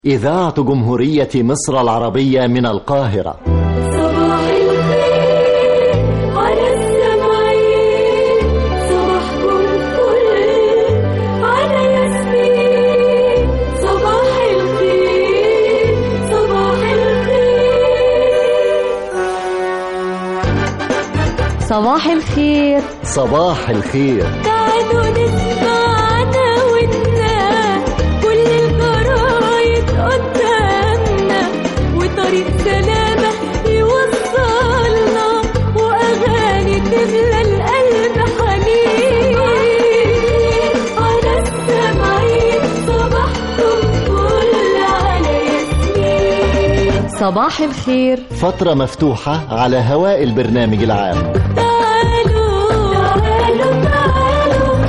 إذاعة جمهورية مصر العربية من القاهرة صباح الخير على السمعين صباحكم فل على ياسمين صباح الخير صباح الخير صباح الخير صباح الخير تعالوا نسمعنا ونا كل الجرايد قدامنا وطريق سلامة يوصلنا وأغاني تملى القلب حنين على السمعين صباحكم فل على ياسمين صباح الخير فترة مفتوحة على هواء البرنامج العام تعالوا تعالوا تعالوا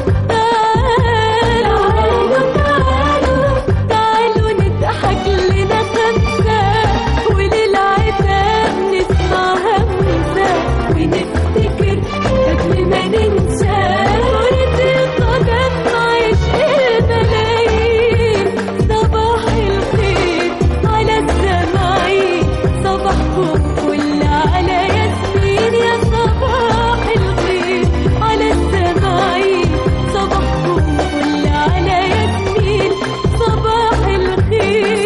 تعالوا تعالوا تعالوا نضحك لنا خمسة وللعتاب نسمع همسة ونفتكر قبل ما ننسى صورة القدم عشق الملايين صباح الخير على السماعين صباحكم كل على ياسمين يا صباح الخير على السماعين صباحكم كل على ياسمين صباح الخير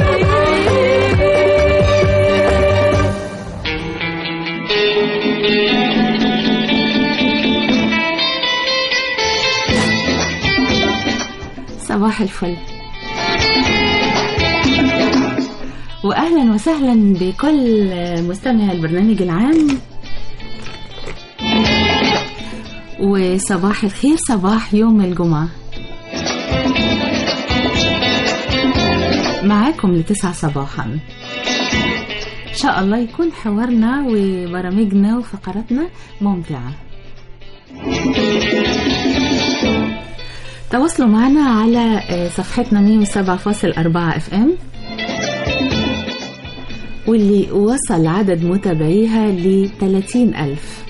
صباح الفل واهلا وسهلا بكل مستمع البرنامج العام وصباح الخير صباح يوم الجمعة معاكم لتسعة صباحا إن شاء الله يكون حوارنا وبرامجنا وفقراتنا ممتعة تواصلوا معنا على آه، صفحتنا 107.4 اف ام واللي وصل عدد متابعيها ل 30 ألف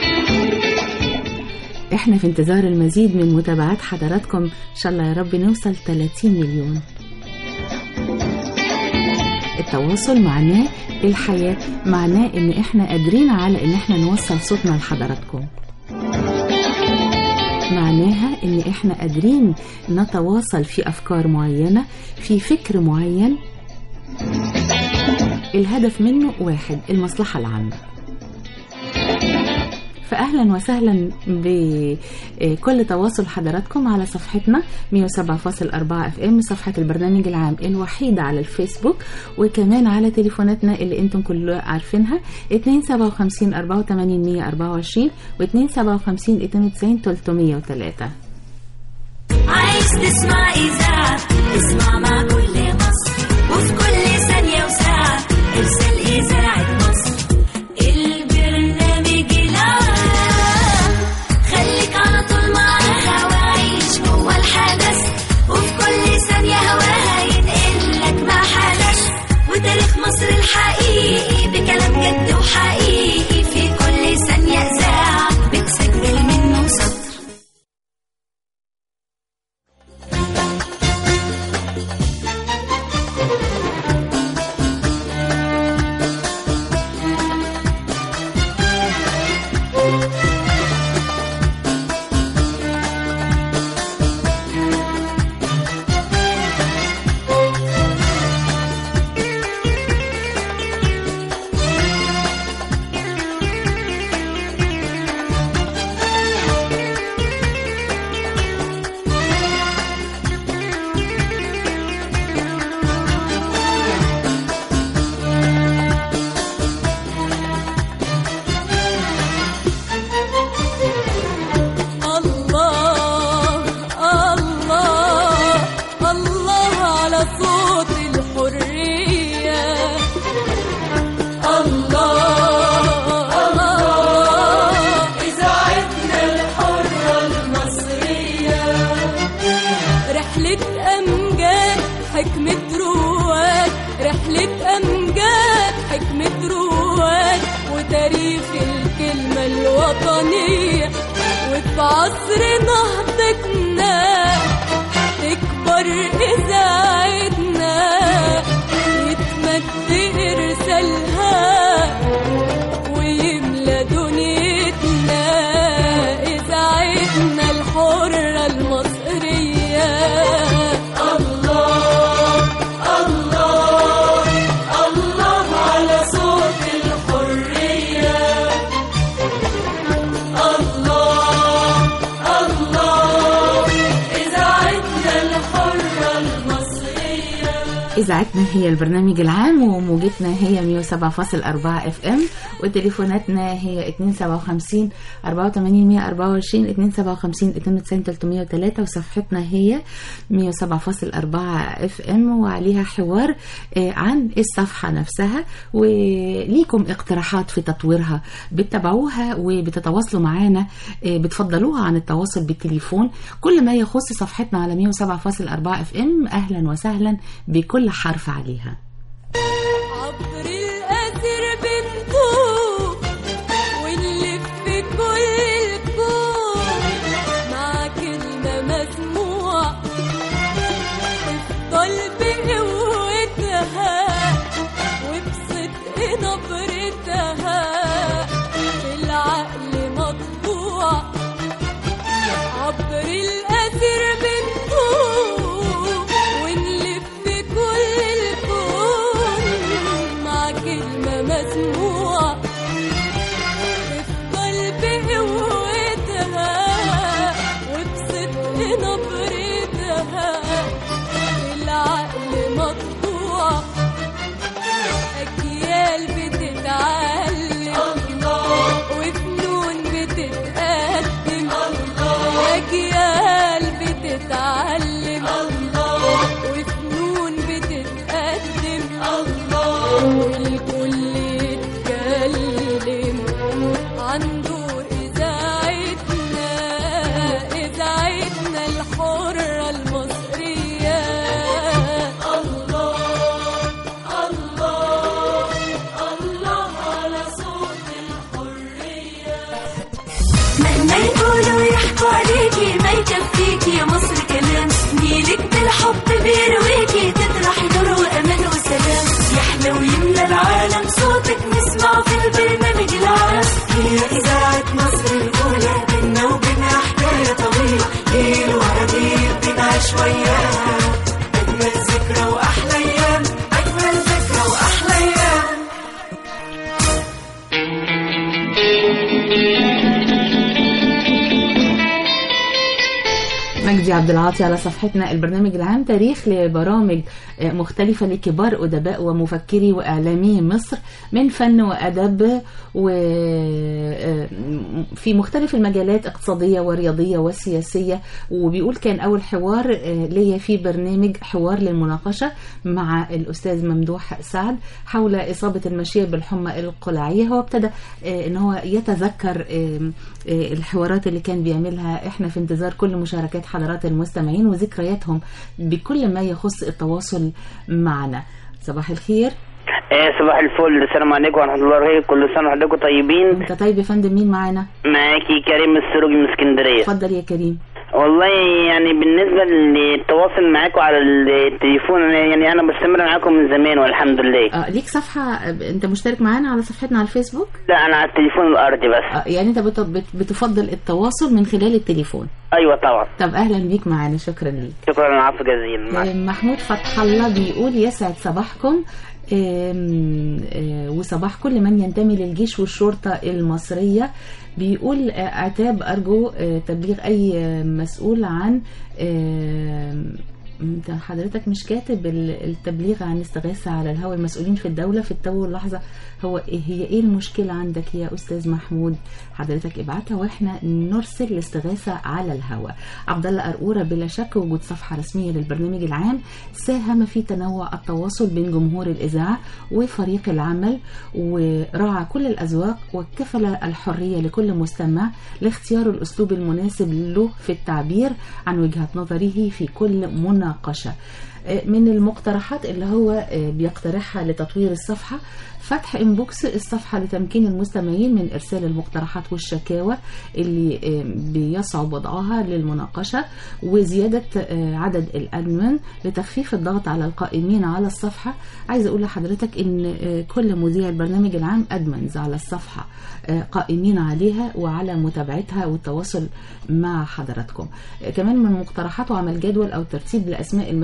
احنا في انتظار المزيد من متابعات حضراتكم ان شاء الله يا رب نوصل 30 مليون التواصل معناه الحياة معناه ان احنا قادرين على ان احنا نوصل صوتنا لحضراتكم معناها ان احنا قادرين نتواصل في افكار معينة في فكر معين الهدف منه واحد المصلحة العامة فأهلا وسهلا بكل تواصل حضراتكم على صفحتنا 107.4 اف ام صفحة البرنامج العام الوحيدة على الفيسبوك وكمان على تليفوناتنا اللي انتم كلها عارفينها 257 84 124 و 257 92 303 عايز تسمع إذاعة اسمع مع كل مصر وفي كل ثانية وساعة ارسل إذاعة مصر البرنامج العام خليك على طول معاها وعيش جوه الحدث وفي كل ثانية هواها ينقلك ما حدث وتاريخ مصر الحقيقي بكلام جد وحقيقي في كل ثانية إذاعة بتسجل منه سطر الله الله الله على صوت الحرية الله الله إذاعتنا الحرة المصرية رحلة أمجاد حكمة رواد رحلة أمجاد حكمة رواد وتاريخ الكلمة الوطنية وفي عصر نهضتنا تكبر إذاعتنا إذاعتنا هي البرنامج العام وموجتنا هي 107.4 اف ام وتليفوناتنا هي 257 84 124 257 92 303 وصفحتنا هي 107.4 اف ام وعليها حوار آه، عن الصفحة نفسها وليكم اقتراحات في تطويرها بتتابعوها وبتتواصلوا معانا آه، بتفضلوها عن التواصل بالتليفون كل ما يخص صفحتنا على 107.4 اف ام اهلا وسهلا بكل حرف عليها عبر الأثر بنطوف ونلف كل الكون مع كلمة مسموعة تفضل بقوتها وبصدق نبرتها في العقل مطبوع عبر الأثر بنطوف ونلف كل الكون مع كلمة مسموعة تفضل بقوتها وبصدق نبرتها في العقل مطبوع أجيال بتتعلم وفنون بتتقدم أجيال بتتعلم وفنون بتتقدم والكل يتكلم عن دور إذاعتنا إذاعتنا الحرة المصرية الله الله الله على صوت الحرية مهما يقولوا يحكوا عليكي ما يكفيكي يا مصر كلام نيلك بالحب بيرويكي تطرحي نور وامان وسلام يحلى ويملى العالم صوتك نسمعه في البرنامج العام هي اذاعه مصر الاولى بينا وبينها حكايه طويله ليل ورا ليل بنعيش وياها اجمل ذكرى واحلى ايام اجمل ذكرى واحلى ايام مجدي عبد العاطي على صفحتنا البرنامج العام تاريخ لبرامج آه، مختلفة لكبار أدباء ومفكري وإعلامي مصر من فن وأدب وفي مختلف المجالات اقتصادية ورياضية وسياسية وبيقول كان أول حوار آه، ليا في برنامج حوار للمناقشة مع الأستاذ ممدوح سعد حول إصابة المشية بالحمى القلعية هو ابتدى آه، إن هو يتذكر آه، آه، الحوارات اللي كان بيعملها احنا في انتظار كل مشاركات حضرات المستمعين وذكرياتهم بكل ما يخص التواصل معنا صباح الخير إيه صباح الفل السلام عليكم ورحمة الله وبركاته كل سنة وحضرتك طيبين انت طيب يا فندم مين معانا معاكي كريم السروجي من اسكندرية اتفضل يا كريم والله يعني بالنسبة للتواصل معاكم على التليفون يعني أنا بستمر معاكم من زمان والحمد لله آه ليك صفحة آه، انت مشترك معانا على صفحتنا على الفيسبوك لا أنا على التليفون الأرضي بس آه يعني انت بت- بت- بتفضل التواصل من خلال التليفون أيوة طبعا طب اهلا بيك معانا شكرا ليك شكرا العفو جزيلا مع آه، محمود فتح الله بيقول يسعد صباحكم آم، آه، وصباح كل من ينتمي للجيش والشرطة المصرية بيقول آه، عتاب أرجو آه، تبليغ أي آه، مسؤول عن آم، انت حضرتك مش كاتب ال- التبليغ عن استغاثة على الهواء المسؤولين في الدولة في التو اللحظة هو إيه هي ايه المشكلة عندك يا أستاذ محمود حضرتك ابعتها واحنا نرسل الاستغاثة على الهواء عبد الله قرقورة بلا شك وجود صفحة رسمية للبرنامج العام ساهم في تنوع التواصل بين جمهور الإذاعة وفريق العمل وراعى كل الأذواق وكفل الحرية لكل مستمع لاختيار الأسلوب المناسب له في التعبير عن وجهة نظره في كل مناقشة من المقترحات اللي هو بيقترحها لتطوير الصفحة فتح انبوكس الصفحة لتمكين المستمعين من إرسال المقترحات والشكاوى اللي بيصعب وضعها للمناقشة وزيادة عدد الأدمن لتخفيف الضغط على القائمين على الصفحة عايزة أقول لحضرتك إن كل مذيع البرنامج العام أدمنز على الصفحة قائمين عليها وعلى متابعتها والتواصل مع حضراتكم كمان من مقترحاته عمل جدول أو ترتيب لأسماء المسؤولين عن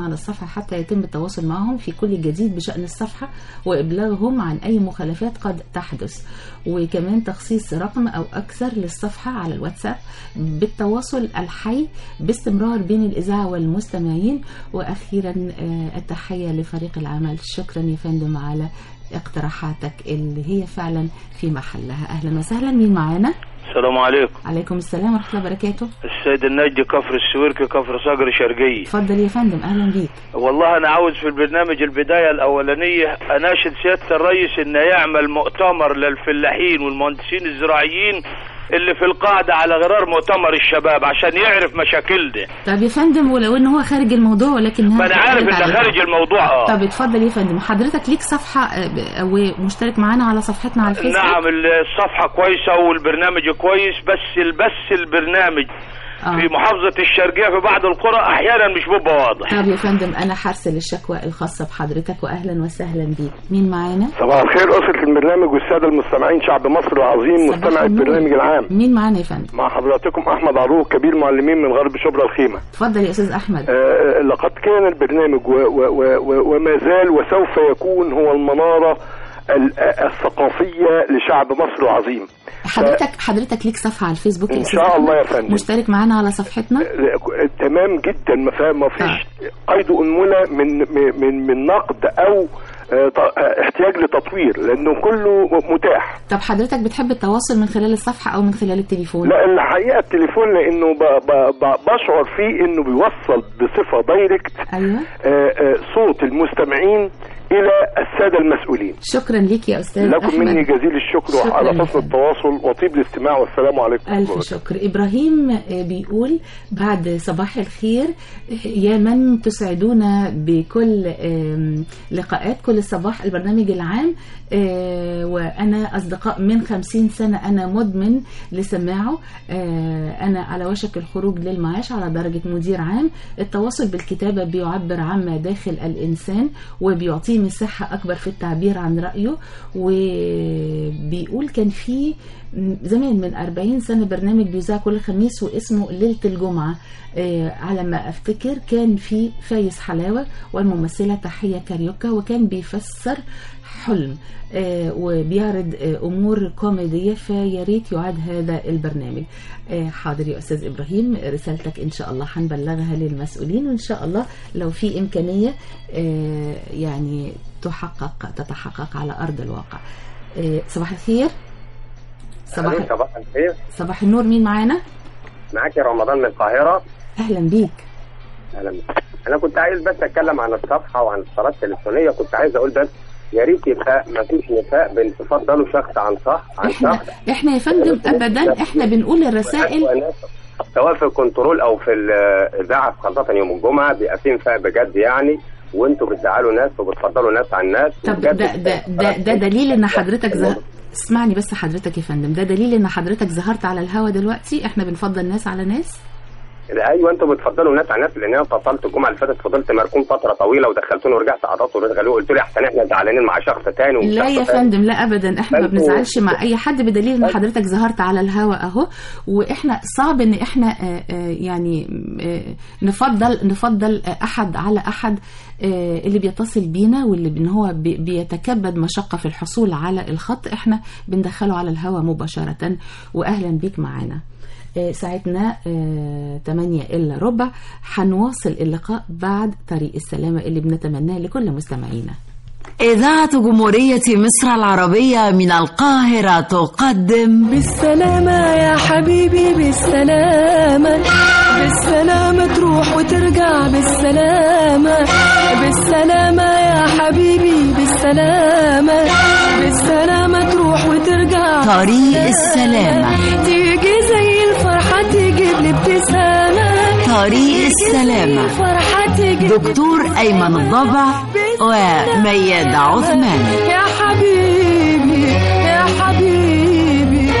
عن الصفحة حتى يتم التواصل معهم في كل جديد بشأن الصفحة وإبلاغهم عن أي مخالفات قد تحدث وكمان تخصيص رقم أو أكثر للصفحة على الواتساب بالتواصل الحي باستمرار بين الإذاعة والمستمعين وأخيرا آه، التحية لفريق العمل شكرا يا فندم على اقتراحاتك اللي هي فعلا في محلها أهلا وسهلا مين معانا السلام عليكم عليكم السلام ورحمة الله وبركاته السيد النجدي كفر السويركي كفر صقر شرقية اتفضل يا فندم أهلا بيك والله أنا عاوز في البرنامج البداية الأولانية أناشد سيادة الرئيس إنه يعمل مؤتمر للفلاحين والمهندسين الزراعيين اللي في القاعدة على غرار مؤتمر الشباب عشان يعرف مشاكلنا طب يا فندم ولو ان هو خارج الموضوع ولكن ما أنا عارف إنه خارج الموضوع آه طب اتفضل يا فندم حضرتك ليك صفحة آه، ومشترك معانا على صفحتنا على الفيسبوك نعم الصفحة كويسة والبرنامج كويس بس بس البرنامج آه. في محافظة الشرقية في بعض القرى أحيانا مش بيبقى واضح طب يا فندم انا هرسل الشكوى الخاصة بحضرتك واهلا وسهلا بيك مين معانا صباح الخير أسرة البرنامج والسادة المستمعين شعب مصر العظيم صباح مستمع النور. البرنامج العام مين معانا يا فندم مع حضراتكم أحمد عروق كبير معلمين من غرب شبرا الخيمة اتفضل يا استاذ احمد آه، لقد كان البرنامج و و و و وما زال وسوف يكون هو المنارة ال- الثقافية لشعب مصر العظيم حضرتك حضرتك ليك صفحة على الفيسبوك يا إن أستاذ شاء أحمد؟ الله يا فندم. مشترك معانا على صفحتنا آه، تمام جدا ما فيها- ما فيش قيد أنملة من من من, من نقد أو آه، ط- آه، احتياج لتطوير لأنه كله متاح طب حضرتك بتحب التواصل من خلال الصفحة او من خلال التليفون لا الحقيقه التليفون لانه ب ب ب بشعر فيه انه بيوصل بصفه دايركت ايوه آه، آه، صوت المستمعين الى الساده المسؤولين شكرا ليك يا استاذ لكم احمد مني جزيل الشكر شكراً على يا حسن فندم. التواصل وطيب الاستماع والسلام عليكم ورحمة ألف الله شكر إبراهيم آه، بيقول بعد صباح الخير آه، يا من تسعدونا بكل آم، لقاءات كل صباح البرنامج العام آه، وأنا أصدقاء من خمسين سنة أنا مدمن لسماعه آه، أنا على وشك الخروج للمعاش على درجة مدير عام التواصل بالكتابة بيعبر عما داخل الإنسان وبيعطيه مساحة أكبر في التعبير عن رأيه وبيقول كان في زمان من 40 سنة برنامج بيذاع كل خميس واسمه ليلة الجمعة آه على ما أفتكر كان في فايز حلاوة والممثلة تحية كاريوكا وكان بيفسر حلم آه وبيعرض آه أمور كوميدية فيا ريت يعاد هذا البرنامج آه حاضر يا أستاذ إبراهيم رسالتك إن شاء الله هنبلغها للمسؤولين وإن شاء الله لو في إمكانية آه يعني تحقق تتحقق على أرض الواقع آه صباح الخير صباح أهلاً، صباح الخير صباح النور مين معانا؟ معاك يا رمضان من القاهرة أهلا بيك أهلا أنا كنت عايز بس أتكلم عن الصفحة وعن الصلاة التليفونية كنت عايز أقول بس يا ريت يبقى ما فيش نفاق بين تفضلوا شخص عن صح عن احنا شخص احنا يا فندم ابدا احنا بنقول الرسائل سواء في الكنترول او في الاذاعه خاصه يوم الجمعه بيبقى في نفاق بجد يعني وانتوا بتزعلوا ناس وبتفضلوا ناس عن ناس طب وبجد ده ده ده, ده دليل ان حضرتك زه... اسمعني بس حضرتك يا فندم ده دليل ان حضرتك ظهرت على الهوا دلوقتي احنا بنفضل ناس على ناس ايوه انتوا بتفضلوا ناس عن ناس لان انا اتصلت الجمعه اللي فاتت فضلت مركون فتره طويله ودخلتوني ورجعت قطعت ورجعوا قلت لي احسن احنا زعلانين مع شخص تاني ومش لا يا شخص تاني. فندم لا ابدا احنا ما أنتوا- بنزعلش مع اي حد بدليل ان حضرتك ظهرت على الهوا اهو واحنا صعب ان احنا آه، آه، يعني آه، نفضل نفضل آه، احد على احد آه، اللي بيتصل بينا واللي ان هو بي- بيتكبد مشقه في الحصول على الخط احنا بندخله على الهوا مباشره واهلا بيك معانا آه، ساعتنا آه، 8 إلا ربع هنواصل اللقاء بعد طريق السلامة اللي بنتمناه لكل مستمعينا إذاعة جمهورية مصر العربية من القاهرة تقدم بالسلامة يا حبيبي بالسلامة بالسلامة تروح وترجع بالسلامة بالسلامة يا حبيبي بالسلامة بالسلامة تروح وترجع طريق السلامة تيجي زي الفرحة تجيب لي ابتسامة طريق السلامة فرحة تجيب دكتور أيمن الضبع وميادة عثمان يا حبيبي يا حبيبي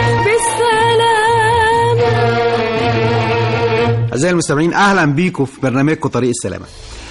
بالسلامة أعزائي المستمعين أهلا بيكم في برنامجكم طريق السلامة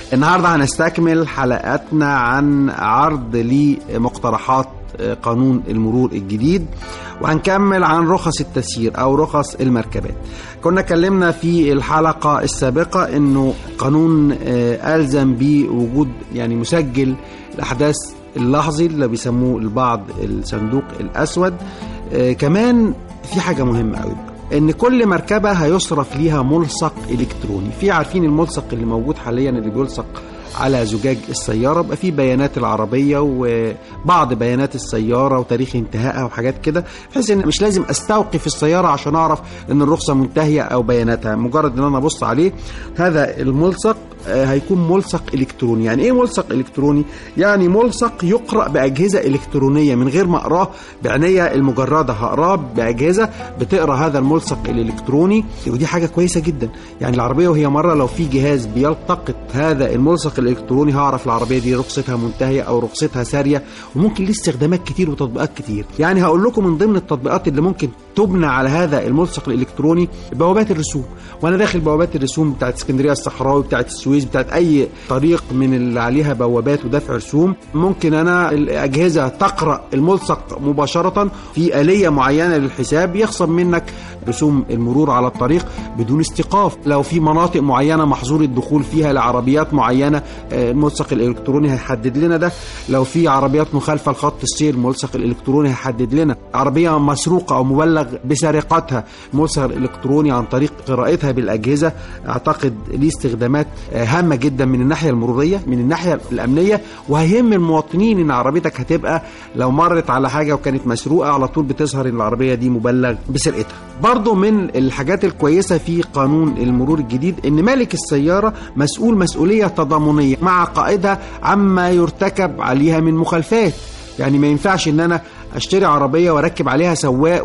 النهارده هنستكمل حلقاتنا عن عرض لمقترحات قانون المرور الجديد وهنكمل عن رخص التسيير او رخص المركبات كنا اتكلمنا في الحلقة السابقة انه قانون آه، الزم بوجود يعني مسجل الاحداث اللحظي اللي بيسموه البعض الصندوق الاسود آه، كمان في حاجة مهمة قوي ان كل مركبة هيصرف ليها ملصق الكتروني في عارفين الملصق اللي موجود حاليا اللي بيلصق على زجاج السيارة بقى فيه بيانات العربية وبعض بيانات السيارة وتاريخ انتهائها وحاجات كده بحيث ان مش لازم استوقف السيارة عشان اعرف ان الرخصة منتهية او بياناتها مجرد ان انا ابص عليه هذا الملصق آه، هيكون ملصق الكتروني يعني ايه ملصق الكتروني يعني ملصق يقرا باجهزه الكترونيه من غير ما اقراه بعنايه المجرده هقراه باجهزه بتقرا هذا الملصق الالكتروني ودي حاجه كويسه جدا يعني العربيه وهي مره لو في جهاز بيلتقط هذا الملصق الالكتروني هعرف العربيه دي رخصتها منتهيه او رخصتها ساريه وممكن ليه استخدامات كتير وتطبيقات كتير يعني هقول لكم من ضمن التطبيقات اللي ممكن تبنى على هذا الملصق الالكتروني بوابات الرسوم وانا داخل بوابات الرسوم بتاعت اسكندريه الصحراوي بتاعت السويس بتاعت اي طريق من اللي عليها بوابات ودفع رسوم ممكن انا الاجهزه تقرا الملصق مباشره في اليه معينه للحساب يخصم منك رسوم المرور على الطريق بدون استيقاف لو في مناطق معينه محظور الدخول فيها لعربيات معينه آه، الملصق الالكتروني هيحدد لنا ده لو في عربيات مخالفه لخط السير الملصق الالكتروني هيحدد لنا عربيه مسروقه او مبلغ بسرقتها الملصق الالكتروني عن طريق قراءتها بالاجهزه اعتقد ليه استخدامات آه، هامه جدا من الناحيه المروريه من الناحيه الامنيه وهيهم المواطنين ان عربيتك هتبقى لو مرت على حاجه وكانت مسروقه على طول بتظهر ان العربيه دي مبلغ بسرقتها برضه من الحاجات الكويسه في قانون المرور الجديد ان مالك السياره مسؤول مسؤوليه تضامنيه مع قائدها عما يرتكب عليها من مخالفات يعني ما ينفعش ان انا اشتري عربيه واركب عليها سواق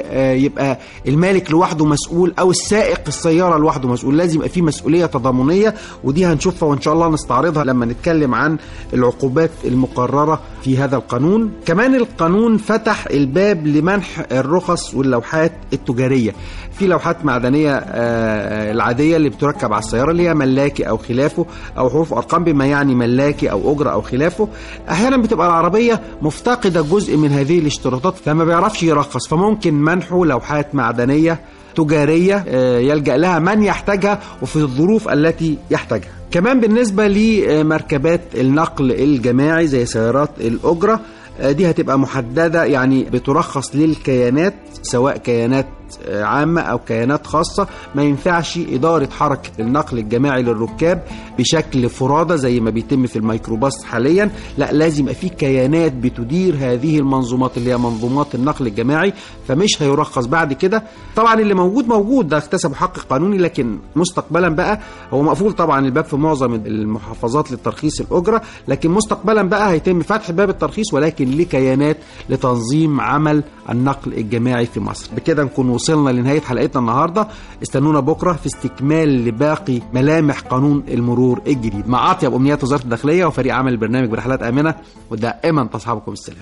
ويبقى المالك لوحده مسؤول او السائق السياره لوحده مسؤول لازم يبقى في مسؤوليه تضامنيه ودي هنشوفها وان شاء الله نستعرضها لما نتكلم عن العقوبات المقرره في هذا القانون كمان القانون فتح الباب لمنح الرخص واللوحات التجاريه في لوحات معدنيه آه، العاديه اللي بتركب على السياره اللي هي ملاكي او خلافه او حروف ارقام بما يعني ملاكي او اجره او خلافه احيانا بتبقى العربيه مفتقده جزء من هذه الاشتراطات فما بيعرفش يرخص فممكن منحه لوحات معدنيه تجاريه آه، يلجا لها من يحتاجها وفي الظروف التي يحتاجها كمان بالنسبه لمركبات النقل الجماعي زي سيارات الاجره آه، دي هتبقى محدده يعني بترخص للكيانات سواء كيانات آه، عامه او كيانات خاصه ما ينفعش اداره حركه النقل الجماعي للركاب بشكل فرادى زي ما بيتم في الميكروباص حاليا لا لازم يبقى في كيانات بتدير هذه المنظومات اللي هي منظومات النقل الجماعي فمش هيرخص بعد كده طبعا اللي موجود موجود ده اكتسبوا حق قانوني لكن مستقبلا بقى هو مقفول طبعا الباب في معظم المحافظات للترخيص الاجره لكن مستقبلا بقى هيتم فتح باب الترخيص ولكن لكيانات لتنظيم عمل النقل الجماعي في مصر بكده نكون وصلنا لنهايه حلقتنا النهارده استنونا بكره في استكمال لباقي ملامح قانون المرور الجديد مع اطيب امنيات وزاره الداخليه وفريق عمل البرنامج برحلات امنه ودائما تصحبكم السلام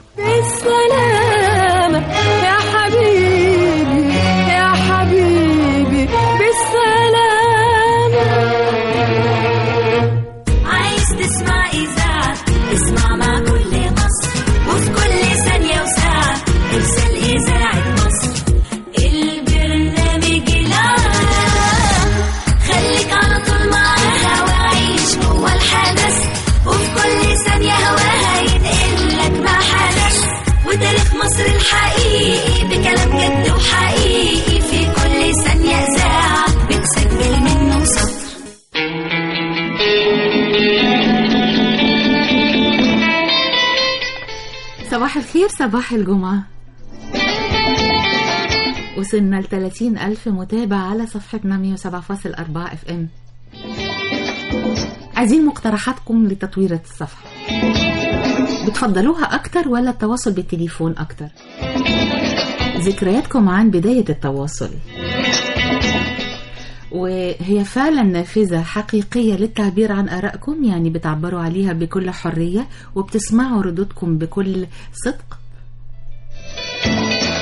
بالسلامة يا حبيبي يا حبيبي بالسلامة عايز تسمع إذاعة اسمع مع كل مصر وفي كل ثانية وساعة ارسل إذاعة مصر البرنامج العام خليك على طول معاها وعيش جوه الحدث وفي كل ثانية هواها ينقلك ما حدث وتاريخ مصر الحقيقي بكلام جد وحقيقي في كل ثانية إذاعة بتسجل منه سطر صباح الخير صباح الجمعة وصلنا ل 30 ألف متابع على صفحتنا 107.4 اف ام عايزين مقترحاتكم لتطوير الصفحة بتفضلوها أكتر ولا التواصل بالتليفون أكتر ذكرياتكم عن بداية التواصل وهي فعلا نافذة حقيقية للتعبير عن آرائكم يعني بتعبروا عليها بكل حرية وبتسمعوا ردودكم بكل صدق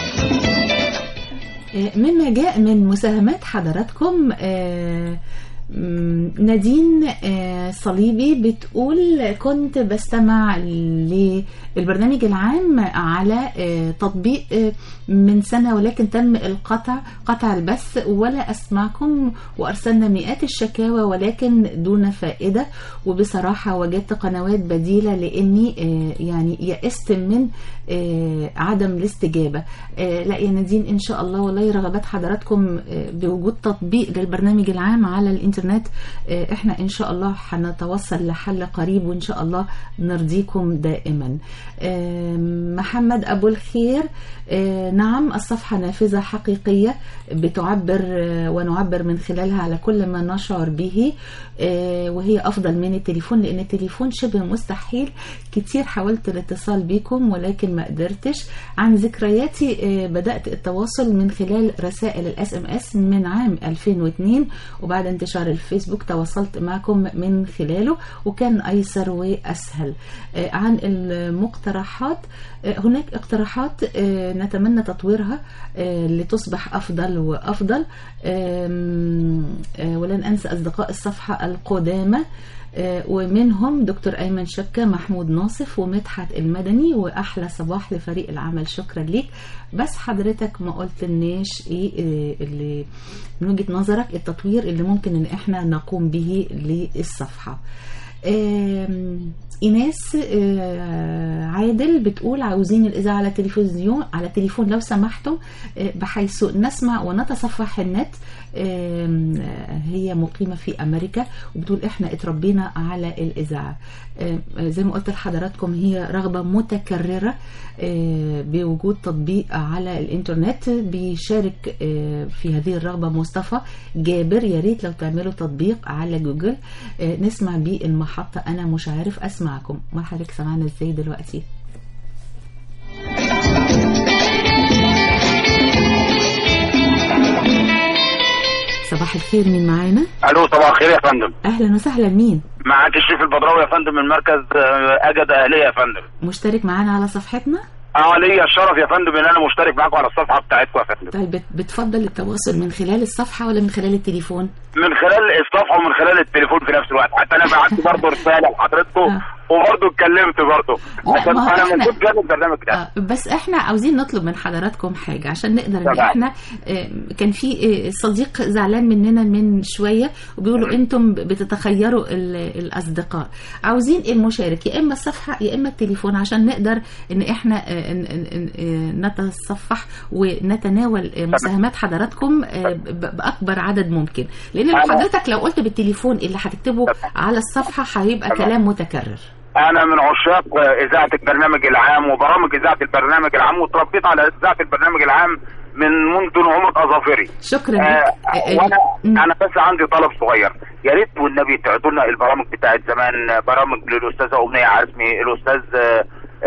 آه، مما جاء من مساهمات حضراتكم آه، مم، نادين آه، صليبي بتقول كنت بستمع للبرنامج العام على آه، تطبيق آه، من سنة ولكن تم القطع قطع البث ولا أسمعكم وأرسلنا مئات الشكاوى ولكن دون فائدة وبصراحة وجدت قنوات بديلة لأني آه، يعني يأست من آه، عدم الاستجابة آه، لا يا نادين إن شاء الله والله رغبات حضراتكم آه، بوجود تطبيق للبرنامج العام على الإنترنت آه، إحنا إن شاء الله هنتوصل لحل قريب وإن شاء الله نرضيكم دائما آه، محمد أبو الخير آه، نعم الصفحة نافذة حقيقية بتعبر آه، ونعبر من خلالها على كل ما نشعر به آه، وهي أفضل من التليفون لأن التليفون شبه مستحيل كتير حاولت الاتصال بكم ولكن ما قدرتش عن ذكرياتي آه، بدأت التواصل من خلال رسائل الاس ام اس من عام 2002 وبعد انتشار الفيسبوك تواصلت معكم من خلاله وكان أيسر وأسهل آه، عن المقترحات آه، هناك اقتراحات آه، نتمنى تطويرها آه، لتصبح أفضل وأفضل آم، آه، ولن أنسى أصدقاء الصفحة القدامى آه، ومنهم دكتور أيمن شكة محمود ناصف ومدحت المدني وأحلى صباح لفريق العمل شكرا ليك بس حضرتك ما قلت لناش إيه آه، اللي من وجهة نظرك التطوير اللي ممكن إن إحنا نقوم به للصفحة آم، إيناس آه، عادل بتقول عاوزين الإذاعة على تلفزيون على تليفون لو سمحتم آه، بحيث نسمع ونتصفح النت آم، آه، هي مقيمة في أمريكا وبتقول إحنا اتربينا على الإذاعة آه، زي ما قلت لحضراتكم هي رغبة متكررة آه، بوجود تطبيق على الإنترنت بيشارك آه، في هذه الرغبة مصطفى جابر يا ريت لو تعملوا تطبيق على جوجل آه، نسمع بيه المحطة أنا مش عارف أسمعكم ما حضرتك سمعنا إزاي دلوقتي صباح الخير مين معانا الو صباح الخير يا فندم أهلا وسهلا مين معاك الشريف البدراوي يا فندم من مركز آه، اجد اهليه يا فندم مشترك معانا على صفحتنا اه ليا الشرف يا فندم ان انا مشترك معاكم على الصفحه بتاعتكم يا فندم طيب بت- بتفضل التواصل من خلال الصفحة ولا من خلال التليفون من خلال الصفحه ومن خلال التليفون في نفس الوقت حتى انا بعت برضه رساله لحضرتكم وبرضه اتكلمت برضه عشان ما هو انا إحنا- موجود جنب البرنامج ده آه، بس احنا عاوزين نطلب من حضراتكم حاجة عشان نقدر ان طبعا. احنا آه، كان في آه، صديق زعلان مننا من شوية وبيقولوا انتم بتتخيروا ال- الاصدقاء عاوزين المشارك يا اما الصفحة يا اما التليفون عشان نقدر ان احنا آه، ن- ن- ن- نتصفح ونتناول آه، مساهمات حضراتكم آه، ب- باكبر عدد ممكن لان لو أنا- حضرتك لو قلت بالتليفون اللي هتكتبه على الصفحة هيبقى تمام. كلام متكرر انا من عشاق آه، اذاعه البرنامج العام وبرامج اذاعه البرنامج العام وتربيت على اذاعه البرنامج العام من منذ نعومه اظافري شكرا آه لك. وانا انا بس عندي طلب صغير يا ريت والنبي تعدوا لنا البرامج بتاعت زمان آه، برامج للاستاذه امنيه عزمي الاستاذ آه،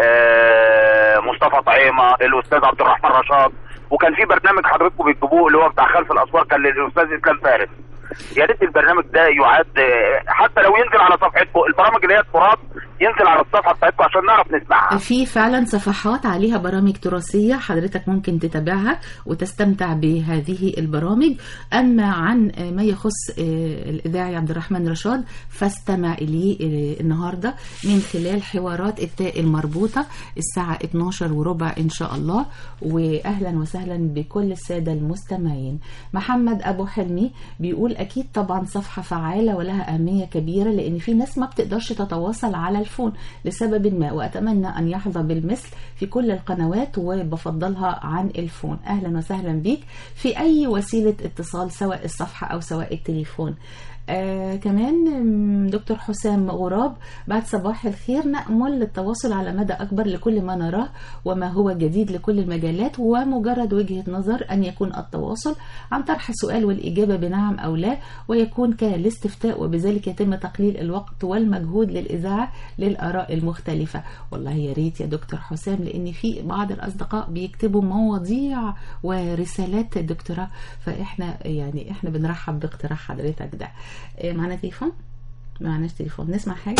آه، مصطفى طعيمه الاستاذ عبد الرحمن رشاد وكان في برنامج حضراتكم بتجيبوه اللي هو بتاع خلف الاسوار كان للاستاذ اسلام فارس يا ريت البرنامج ده يعاد آه، حتى لو ينزل على صفحتكم البرامج اللي هي التراث ينزل على الصفحه بتاعتكم عشان نعرف نسمعها في فعلا صفحات عليها برامج تراثية حضرتك ممكن تتابعها وتستمتع بهذه البرامج أما عن ما يخص آه، الإذاعي عبد الرحمن رشاد فاستمع إليه آه، النهاردة من خلال حوارات التاء المربوطة الساعة 12 وربع إن شاء الله وأهلا وسهلا بكل السادة المستمعين محمد أبو حلمي بيقول أكيد طبعا صفحة فعالة ولها أهمية كبيرة لأن في ناس ما بتقدرش تتواصل على الفون لسبب ما وأتمنى أن يحظى بالمثل في كل القنوات وبفضلها عن الفون أهلا وسهلا بيك في أي وسيلة اتصال سواء الصفحة أو سواء التليفون آه كمان مم، دكتور حسام غراب بعد صباح الخير نأمل التواصل على مدى أكبر لكل ما نراه وما هو جديد لكل المجالات ومجرد وجهة نظر أن يكون التواصل عن طرح سؤال والإجابة بنعم أو لا ويكون كالاستفتاء وبذلك يتم تقليل الوقت والمجهود للإذاعة للآراء المختلفة والله يا ريت يا دكتور حسام لأن في بعض الأصدقاء بيكتبوا مواضيع ورسالات دكتوراه فإحنا يعني إحنا بنرحب باقتراح حضرتك ده إيه، معانا تليفون؟ معناش تليفون نسمع حاجة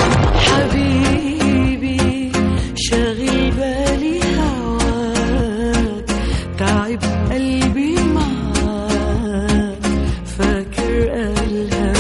حبيبي شاغل بالي هواك تعب قلبي معاك فاكر قالها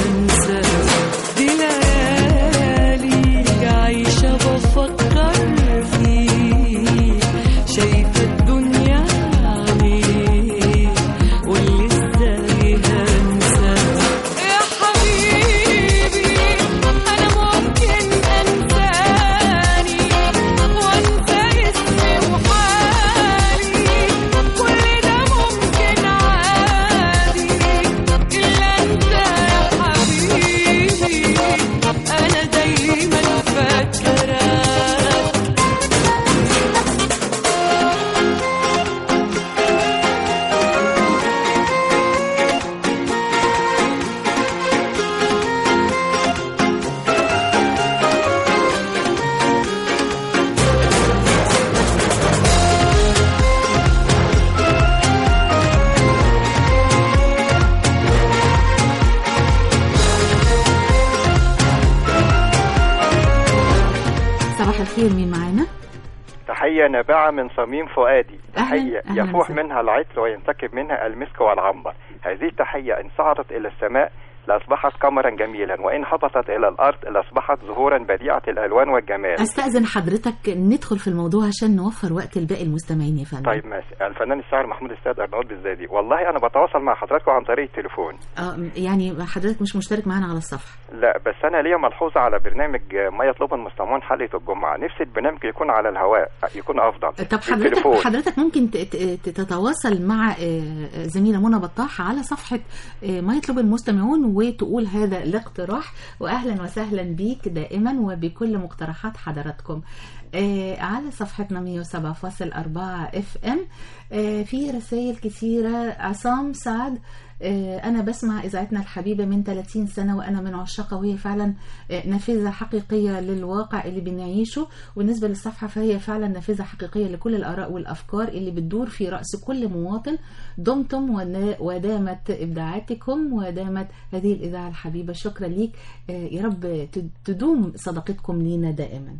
تحية نابعة من صميم فؤادي أهلاً، تحية أهلاً يفوح وسهلاً. منها العطر وينسكب منها المسك والعنبر هذه التحية إن صعدت إلى السماء لأصبحت قمرا جميلا وإن هبطت إلى الأرض لأصبحت زهورا بديعة الألوان والجمال استاذن حضرتك ندخل في الموضوع عشان نوفر وقت لباقي المستمعين يا فندم طيب ماشي الفنان الشاعر محمود السيد أرناؤوط بالزادي والله أنا بتواصل مع حضراتكم عن طريق التليفون اه يعني حضرتك مش مشترك معانا على الصفحه لا بس انا ليا ملحوظه على برنامج ما يطلبه المستمعون حلقه الجمعه نفسي البرنامج يكون على الهواء يكون افضل طب حضرتك التليفون. حضرتك ممكن ت- ت- تتواصل مع آه، زميله منى بطاح على صفحه آه، ما يطلب المستمعون وتقول هذا الاقتراح واهلا وسهلا بيك دائما وبكل مقترحات حضراتكم آه، على صفحتنا 107.4 اف ام في رسائل كثيره عصام سعد آه، أنا بسمع إذاعتنا الحبيبة من 30 سنة وأنا من عشاقها وهي فعلا آه، نافذة حقيقية للواقع اللي بنعيشه وبالنسبة للصفحة فهي فعلا نافذة حقيقية لكل الآراء والأفكار اللي بتدور في رأس كل مواطن دمتم ونا- ودامت إبداعاتكم ودامت هذه الإذاعة الحبيبة شكرا ليك آه، يا رب ت- تدوم صداقتكم لينا دائما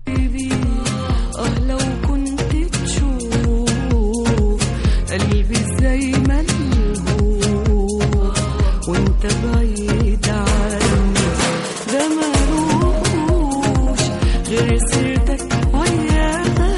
اه لو كنت تشوف قلبي ازاي ملهوف وانت بعيد عني ده ملوش غير سيرتك ويايا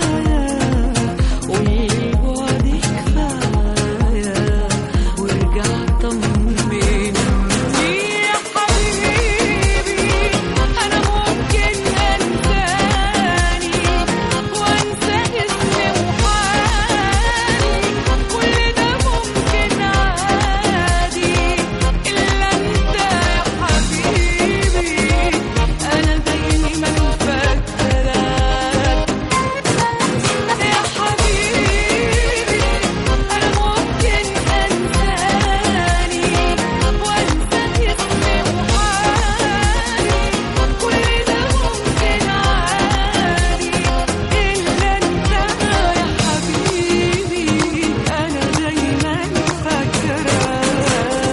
والبعد كفايه وارجع طمني يا حبيبي انا ممكن انساني وانسى اسمي وحالي كل ده ممكن عادي الا انت يا حبيبي انا دايما فاكراك يا حبيبي انا ممكن انساني وانسى اسمي وحالي كل ده ممكن عادي الا انت يا حبيبي انا دايما فاكراك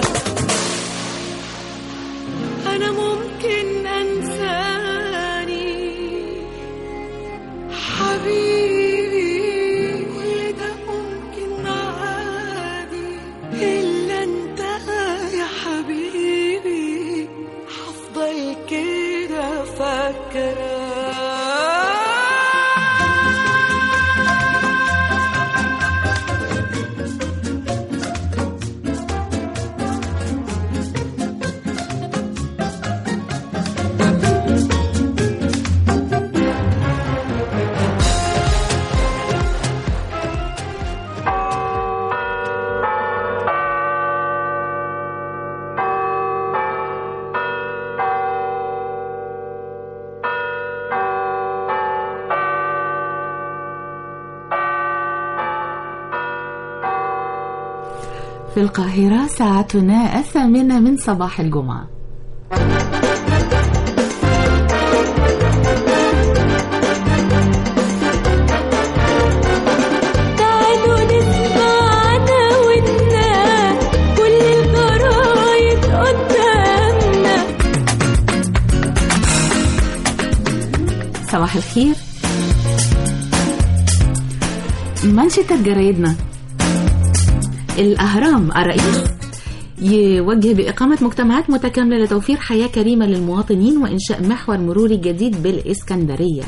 انا ممكن انساني حبيبي كل ده ممكن عادي إلا أنت يا حبيبي هفضل كده فاكرة في القاهرة ساعتنا الثامنة من صباح الجمعة تعالوا نسمعنا ونا كل الجرايد قدامنا صباح الخير منشطة جرايدنا الأهرام الرئيس يوجه بإقامة مجتمعات متكاملة لتوفير حياة كريمة للمواطنين وإنشاء محور مروري جديد بالإسكندرية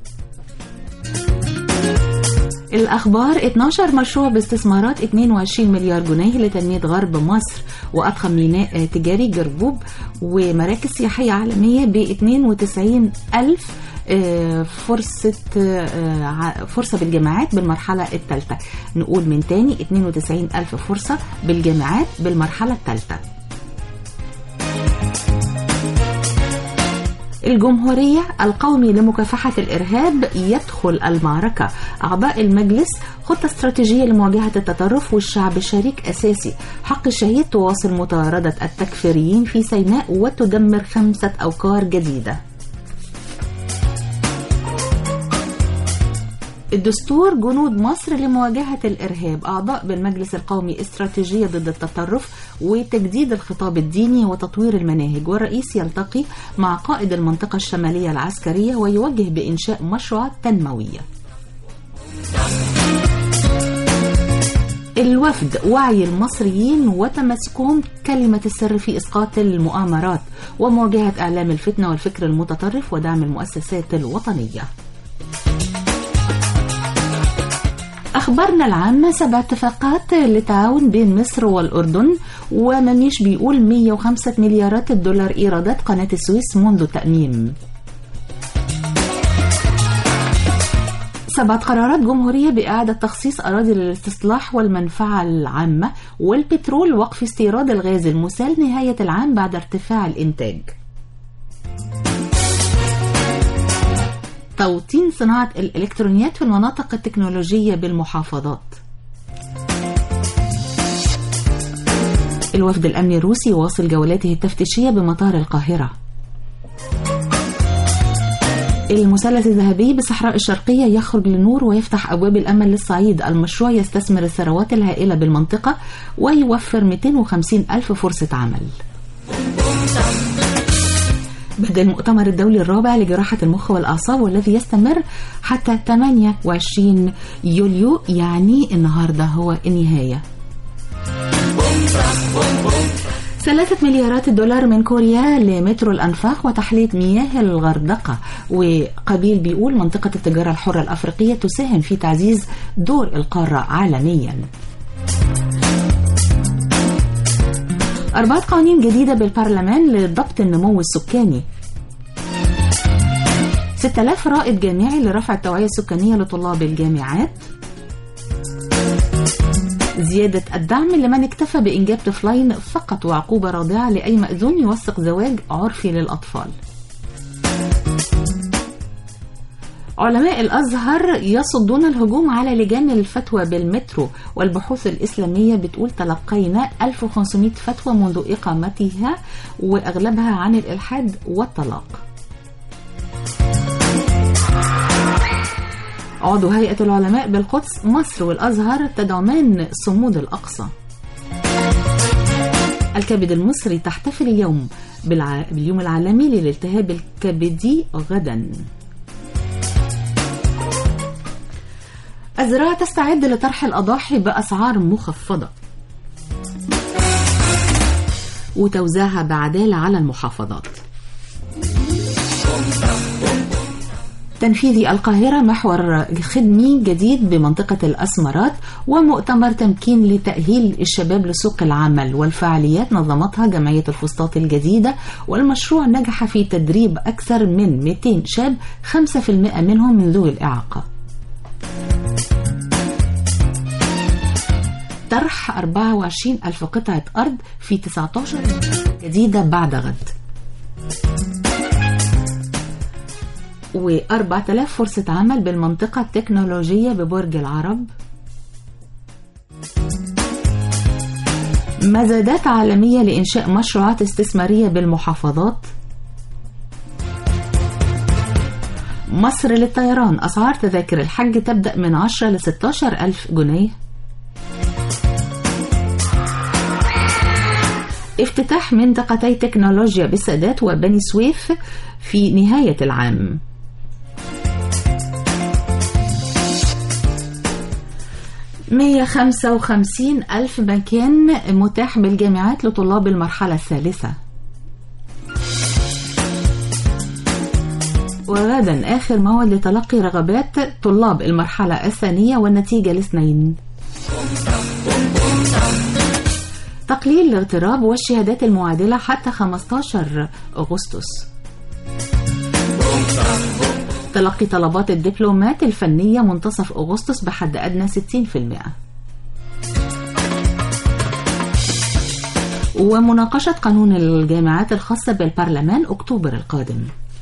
الأخبار 12 مشروع باستثمارات 22 مليار جنيه لتنمية غرب مصر وأضخم ميناء تجاري جربوب ومراكز سياحية عالمية ب 92 ألف آه، فرصة آه، ع- فرصة بالجامعات بالمرحلة الثالثة نقول من تاني 92 ألف فرصة بالجامعات بالمرحلة الثالثة الجمهورية القومي لمكافحة الإرهاب يدخل المعركة أعضاء المجلس خطة استراتيجية لمواجهة التطرف والشعب شريك أساسي حق الشهيد تواصل مطاردة التكفيريين في سيناء وتدمر خمسة أوكار جديدة الدستور جنود مصر لمواجهة الإرهاب أعضاء بالمجلس القومي استراتيجية ضد التطرف وتجديد الخطاب الديني وتطوير المناهج والرئيس يلتقي مع قائد المنطقة الشمالية العسكرية ويوجه بإنشاء مشروعات تنموية الوفد وعي المصريين وتمسكهم كلمة السر في إسقاط المؤامرات ومواجهة إعلام الفتنة والفكر المتطرف ودعم المؤسسات الوطنية أخبارنا العامة سبع اتفاقات للتعاون بين مصر والأردن ومميش بيقول 105 مليارات الدولار إيرادات قناة السويس منذ تأميم سبعة قرارات جمهورية بإعادة تخصيص أراضي للاستصلاح والمنفعة العامة والبترول وقف استيراد الغاز المسال نهاية العام بعد ارتفاع الإنتاج توطين صناعة الإلكترونيات في المناطق التكنولوجية بالمحافظات الوفد الأمني الروسي واصل جولاته التفتيشية بمطار القاهرة المثلث الذهبي بالصحراء الشرقية يخرج للنور ويفتح أبواب الأمل للصعيد المشروع يستثمر الثروات الهائلة بالمنطقة ويوفر 250 ألف فرصة عمل بدأ المؤتمر الدولي الرابع لجراحة المخ والأعصاب والذي يستمر حتى 28 يوليو يعني النهاردة هو النهاية ثلاثة مليارات الدولار من كوريا لمترو الأنفاق وتحلية مياه الغردقة وقبيل بيقول منطقة التجارة الحرة الأفريقية تساهم في تعزيز دور القارة عالميا أربعة قوانين جديدة بالبرلمان لضبط النمو السكاني 6000 رائد جامعي لرفع التوعية السكانية لطلاب الجامعات زيادة الدعم لمن اكتفى بإنجاب طفلين فقط وعقوبة رادعة لأي مأذون يوثق زواج عرفي للأطفال علماء الأزهر يصدون الهجوم على لجان الفتوى بالمترو والبحوث الإسلامية بتقول تلقينا 1500 فتوى منذ إقامتها وأغلبها عن الإلحاد والطلاق عضو هيئة العلماء بالقدس مصر والأزهر تدعمان صمود الأقصى الكبد المصري تحتفل اليوم بالع... باليوم العالمي للالتهاب الكبدي غدا الزراعة تستعد لطرح الأضاحي بأسعار مخفضة وتوزيعها بعدالة على المحافظات تنفيذي القاهرة محور خدمي جديد بمنطقة الأسمرات ومؤتمر تمكين لتأهيل الشباب لسوق العمل والفعاليات نظمتها جمعية الفسطاط الجديدة والمشروع نجح في تدريب أكثر من 200 شاب 5% منهم من ذوي الإعاقة طرح 24 ألف قطعة أرض في 19 جديدة بعد غد و4000 فرصة عمل بالمنطقة التكنولوجية ببرج العرب مزادات عالمية لإنشاء مشروعات استثمارية بالمحافظات مصر للطيران أسعار تذاكر الحج تبدأ من 10 ل 16 ألف جنيه افتتاح منطقتي تكنولوجيا بالسادات وبني سويف في نهاية العام مية خمسة وخمسين ألف مكان متاح بالجامعات لطلاب المرحلة الثالثة وغدا آخر موعد لتلقي رغبات طلاب المرحلة الثانية والنتيجة الاثنين تقليل الاغتراب والشهادات المعادلة حتى 15 أغسطس تلقي طلبات الدبلومات الفنية منتصف أغسطس بحد أدنى 60% ومناقشة قانون الجامعات الخاصة بالبرلمان أكتوبر القادم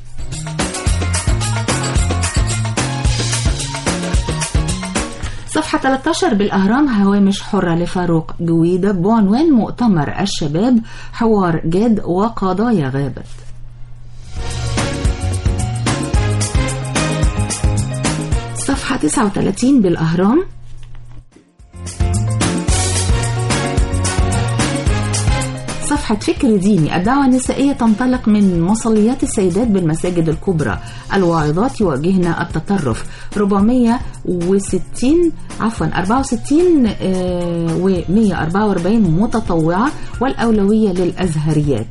صفحة 13 بالأهرام هوامش حرة لفاروق جويدة بعنوان مؤتمر الشباب حوار جاد وقضايا غابت صفحة 39 بالأهرام صفحة صفحة فكر ديني الدعوة النسائية تنطلق من مصليات السيدات بالمساجد الكبرى الواعظات يواجهن التطرف 460 عفوا 64 و 144 متطوعة والأولوية للأزهريات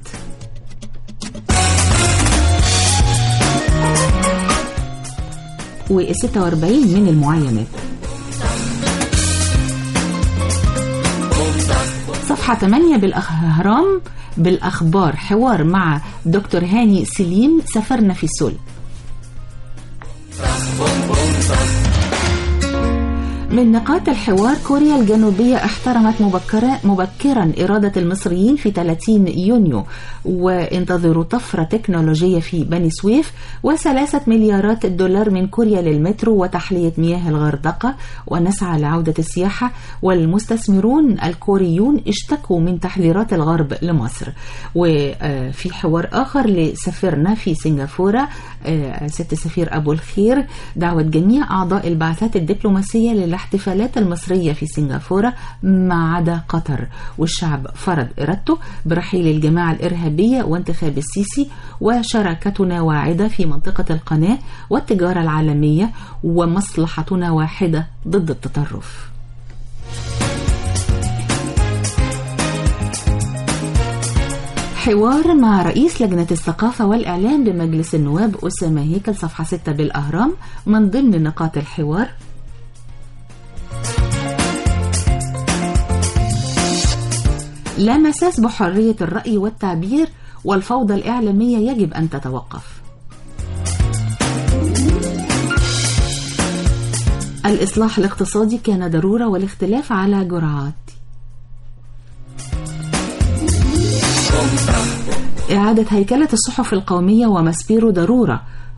و 46 من المعينات صفحة 8 بالأهرام بالأخبار حوار مع دكتور هاني سليم سافرنا في سول من نقاط الحوار كوريا الجنوبية احترمت مبكرا, مبكرا إرادة المصريين في 30 يونيو وانتظروا طفرة تكنولوجية في بني سويف وثلاثة مليارات دولار من كوريا للمترو وتحلية مياه الغردقة ونسعى لعودة السياحة والمستثمرون الكوريون اشتكوا من تحذيرات الغرب لمصر وفي حوار آخر لسفيرنا في سنغافورة ست سفير أبو الخير دعوة جميع أعضاء البعثات الدبلوماسية للاحتفالات المصرية في سنغافورة ما عدا قطر والشعب فرض إرادته برحيل الجماعة الإرهابية وانتخاب السيسي وشراكتنا واعدة في منطقة القناة والتجارة العالمية ومصلحتنا واحدة ضد التطرف حوار مع رئيس لجنة الثقافة والإعلام بمجلس النواب أسامة هيكل صفحة 6 بالأهرام من ضمن نقاط الحوار لا مساس بحرية الرأي والتعبير والفوضى الإعلامية يجب أن تتوقف الإصلاح الاقتصادي كان ضرورة والاختلاف على جرعات إعادة هيكلة الصحف القومية ومسبيرو ضرورة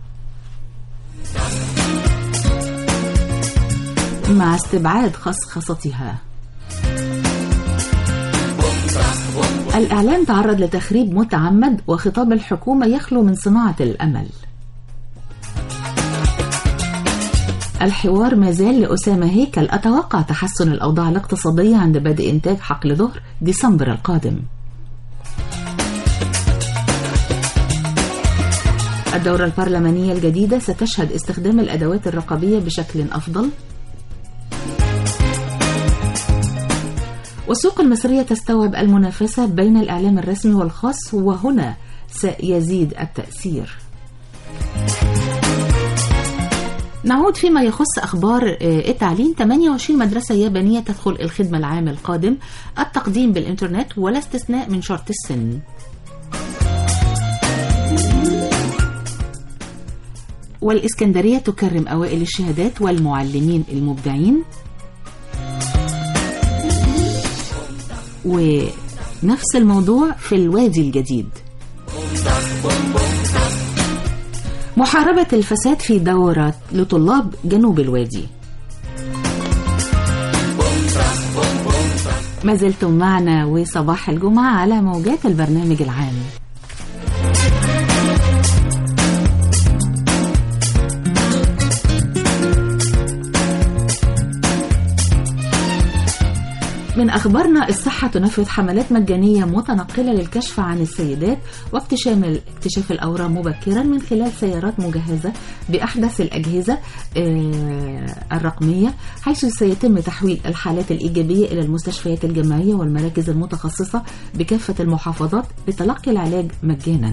مع استبعاد خصخصتها الإعلام تعرض لتخريب متعمد وخطاب الحكومة يخلو من صناعة الأمل الحوار ما زال لأسامة هيكل أتوقع تحسن الأوضاع الاقتصادية عند بدء إنتاج حقل ظهر ديسمبر القادم الدورة البرلمانية الجديدة ستشهد استخدام الأدوات الرقابية بشكل أفضل والسوق المصرية تستوعب المنافسة بين الإعلام الرسمي والخاص وهنا سيزيد التأثير نعود فيما يخص أخبار التعليم 28 مدرسة يابانية تدخل الخدمة العام القادم التقديم بالإنترنت ولا استثناء من شرط السن والإسكندرية تكرم أوائل الشهادات والمعلمين المبدعين ونفس الموضوع في الوادي الجديد محاربة الفساد في دورة لطلاب جنوب الوادي ما زلتم معنا وصباح الجمعة على موجات البرنامج العام من أخبارنا الصحة تنفذ حملات مجانية متنقلة للكشف عن السيدات واكتشاف اكتشاف الأورام مبكرا من خلال سيارات مجهزة بأحدث الأجهزة الرقمية حيث سيتم تحويل الحالات الإيجابية إلى المستشفيات الجامعية والمراكز المتخصصة بكافة المحافظات لتلقي العلاج مجانا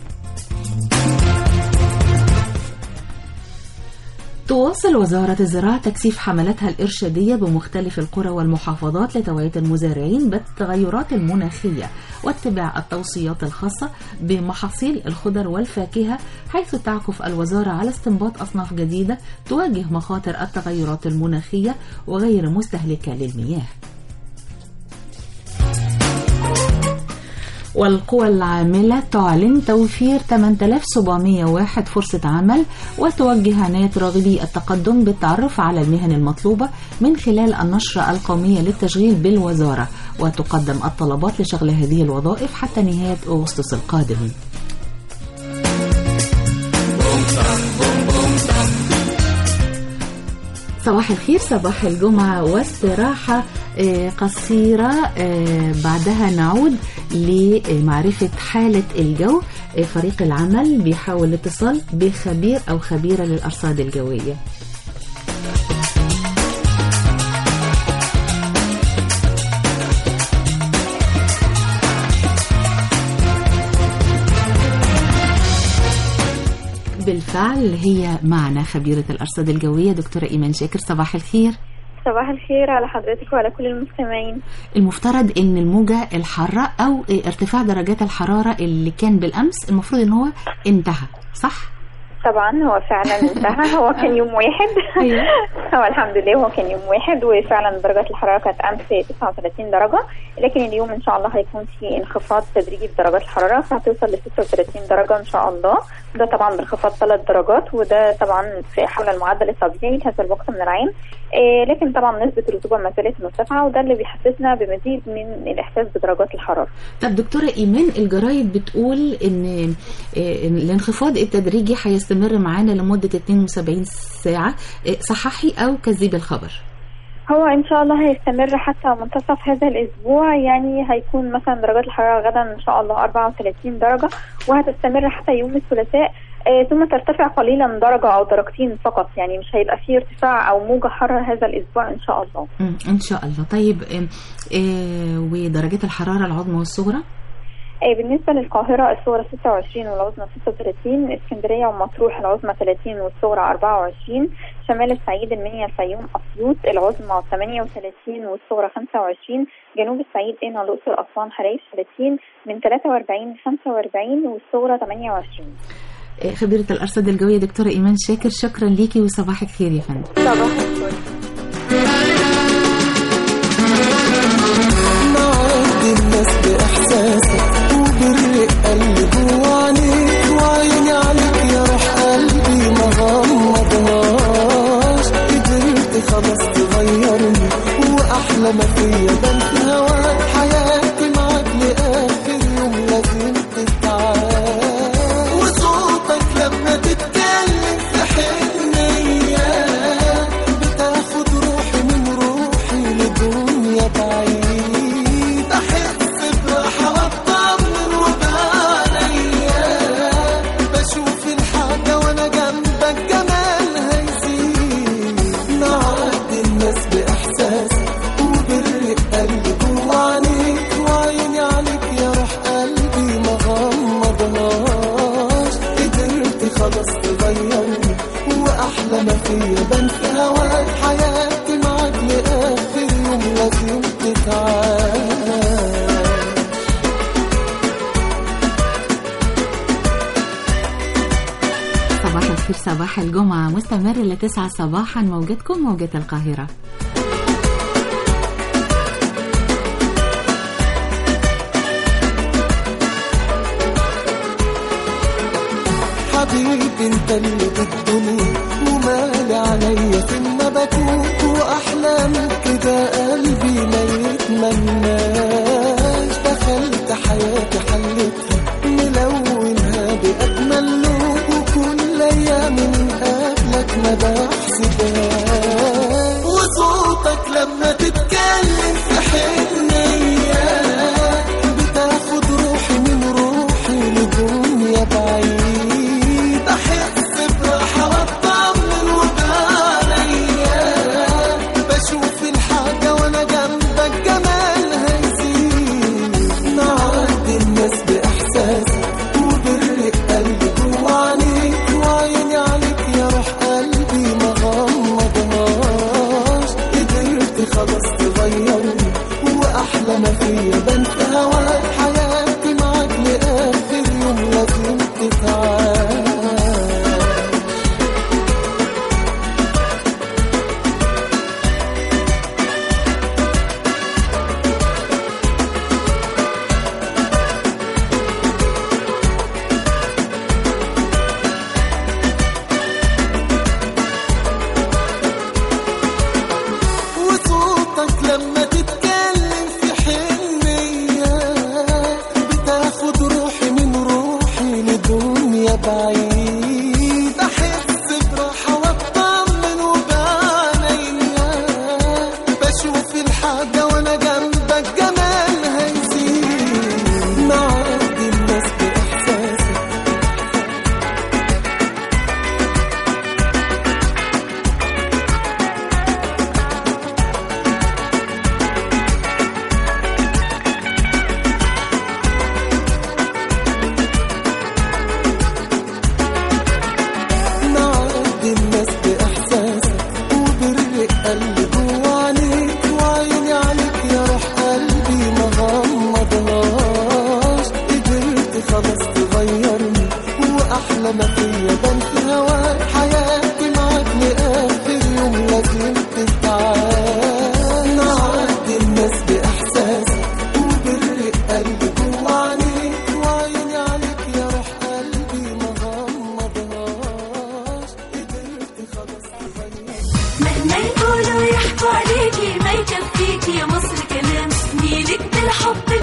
تواصل وزارة الزراعة تكثيف حملاتها الإرشادية بمختلف القرى والمحافظات لتوعية المزارعين بالتغيرات المناخية واتباع التوصيات الخاصة بمحاصيل الخضر والفاكهة حيث تعكف الوزارة على استنباط أصناف جديدة تواجه مخاطر التغيرات المناخية وغير مستهلكة للمياه والقوى العاملة تعلن توفير 8701 فرصة عمل وتوجه عناية راغبي التقدم بالتعرف على المهن المطلوبة من خلال النشرة القومية للتشغيل بالوزارة وتقدم الطلبات لشغل هذه الوظائف حتى نهاية أغسطس القادم صباح الخير صباح الجمعة واستراحة آه، قصيرة آه، بعدها نعود لمعرفة حالة الجو آه، فريق العمل بيحاول الاتصال بخبير أو خبيرة للأرصاد الجوية بالفعل هي معنا خبيرة الأرصاد الجوية دكتورة إيمان شاكر صباح الخير صباح الخير على حضرتك وعلى كل المستمعين المفترض ان الموجة الحارة او ارتفاع درجات الحرارة اللي كان بالامس المفروض ان هو انتهى صح؟ طبعا هو فعلا انتهى هو كان يوم واحد هو الحمد لله هو كان يوم واحد وفعلا درجات الحراره كانت امس 39 درجه لكن اليوم ان شاء الله هيكون في انخفاض تدريجي في درجات الحراره فهتوصل ل 36 درجه ان شاء الله ده طبعا بانخفاض ثلاث درجات وده طبعا في حول المعدل الطبيعي لهذا الوقت من العام إيه لكن طبعا نسبه الرطوبه ما زالت مرتفعه وده اللي بيحسسنا بمزيد من الاحساس بدرجات الحراره طب دكتورة إيمان الجرايد بتقول إن آه، إن الانخفاض التدريجي هيستمر معانا لمدة 72 ساعة آه، صححي أو كذبي الخبر هو ان شاء الله هيستمر حتى منتصف هذا الاسبوع يعني هيكون مثلا درجات الحراره غدا ان شاء الله 34 درجه وهتستمر حتى يوم الثلاثاء آه ثم ترتفع قليلا درجه او درجتين فقط يعني مش هيبقى فيه ارتفاع او موجه حاره هذا الاسبوع ان شاء الله مم، إن شاء الله طيب آه، آه، ودرجات الحرارة العظمى والصغرى آه بالنسبه للقاهره الصغرى 26 والعظمى 36 اسكندريه ومطروح العظمى 30 والصغرى 24 شمال الصعيد المنيا الفيوم اسيوط العظمى 38 والصغرى 25 جنوب الصعيد قنا الاقصر اسوان حرايش 30 من 43 ل 45 والصغرى 28 آه، خبيرة الأرصاد الجوية دكتورة إيمان شاكر شكرا ليكي وصباحك خير يا فندم صباح الفل نعدي الناس بإحساسك وبالرقة اللي جوا عينيك وعيني عليك يا روح قلبي ما غمضناش قدرت خلاص تغيرني وأحلى ما فيا بان في هواك حياتي معاك لآخر يوم لازم تتعاد وصوتك لما تتكلم في حنية بتاخد روحي من روحي لدنيا بعيد احس براحه واطمن وبعليا بشوف الحاجه وانا جنبك جمالها يزيد نعدي الناس باحساسك وبالرقه اللي جوا عينيك وعيني عليك يا روح قلبي ما غمضناش قدرت خلاص تغيرني واحلى ما فيا بان في هواك حياتي معاك لاخر يوم لازم تتعاد صباح الخير صباح الجمعة مستمر لتسعة صباحا موجتكم موجة القاهرة حبيبي انت اللي بالدنيا ومالي عليا في ما بكون واحلام كده قلبي ما يتمناش دخلت حياتي حلتها ملونها باجمل لون وكل ايام من قبلك ما بحسبهاش وصوتك لما تتكلم في حنيه بتاخد روحي من روحي لدنيا بعيد احس براحه واطمن وبعليا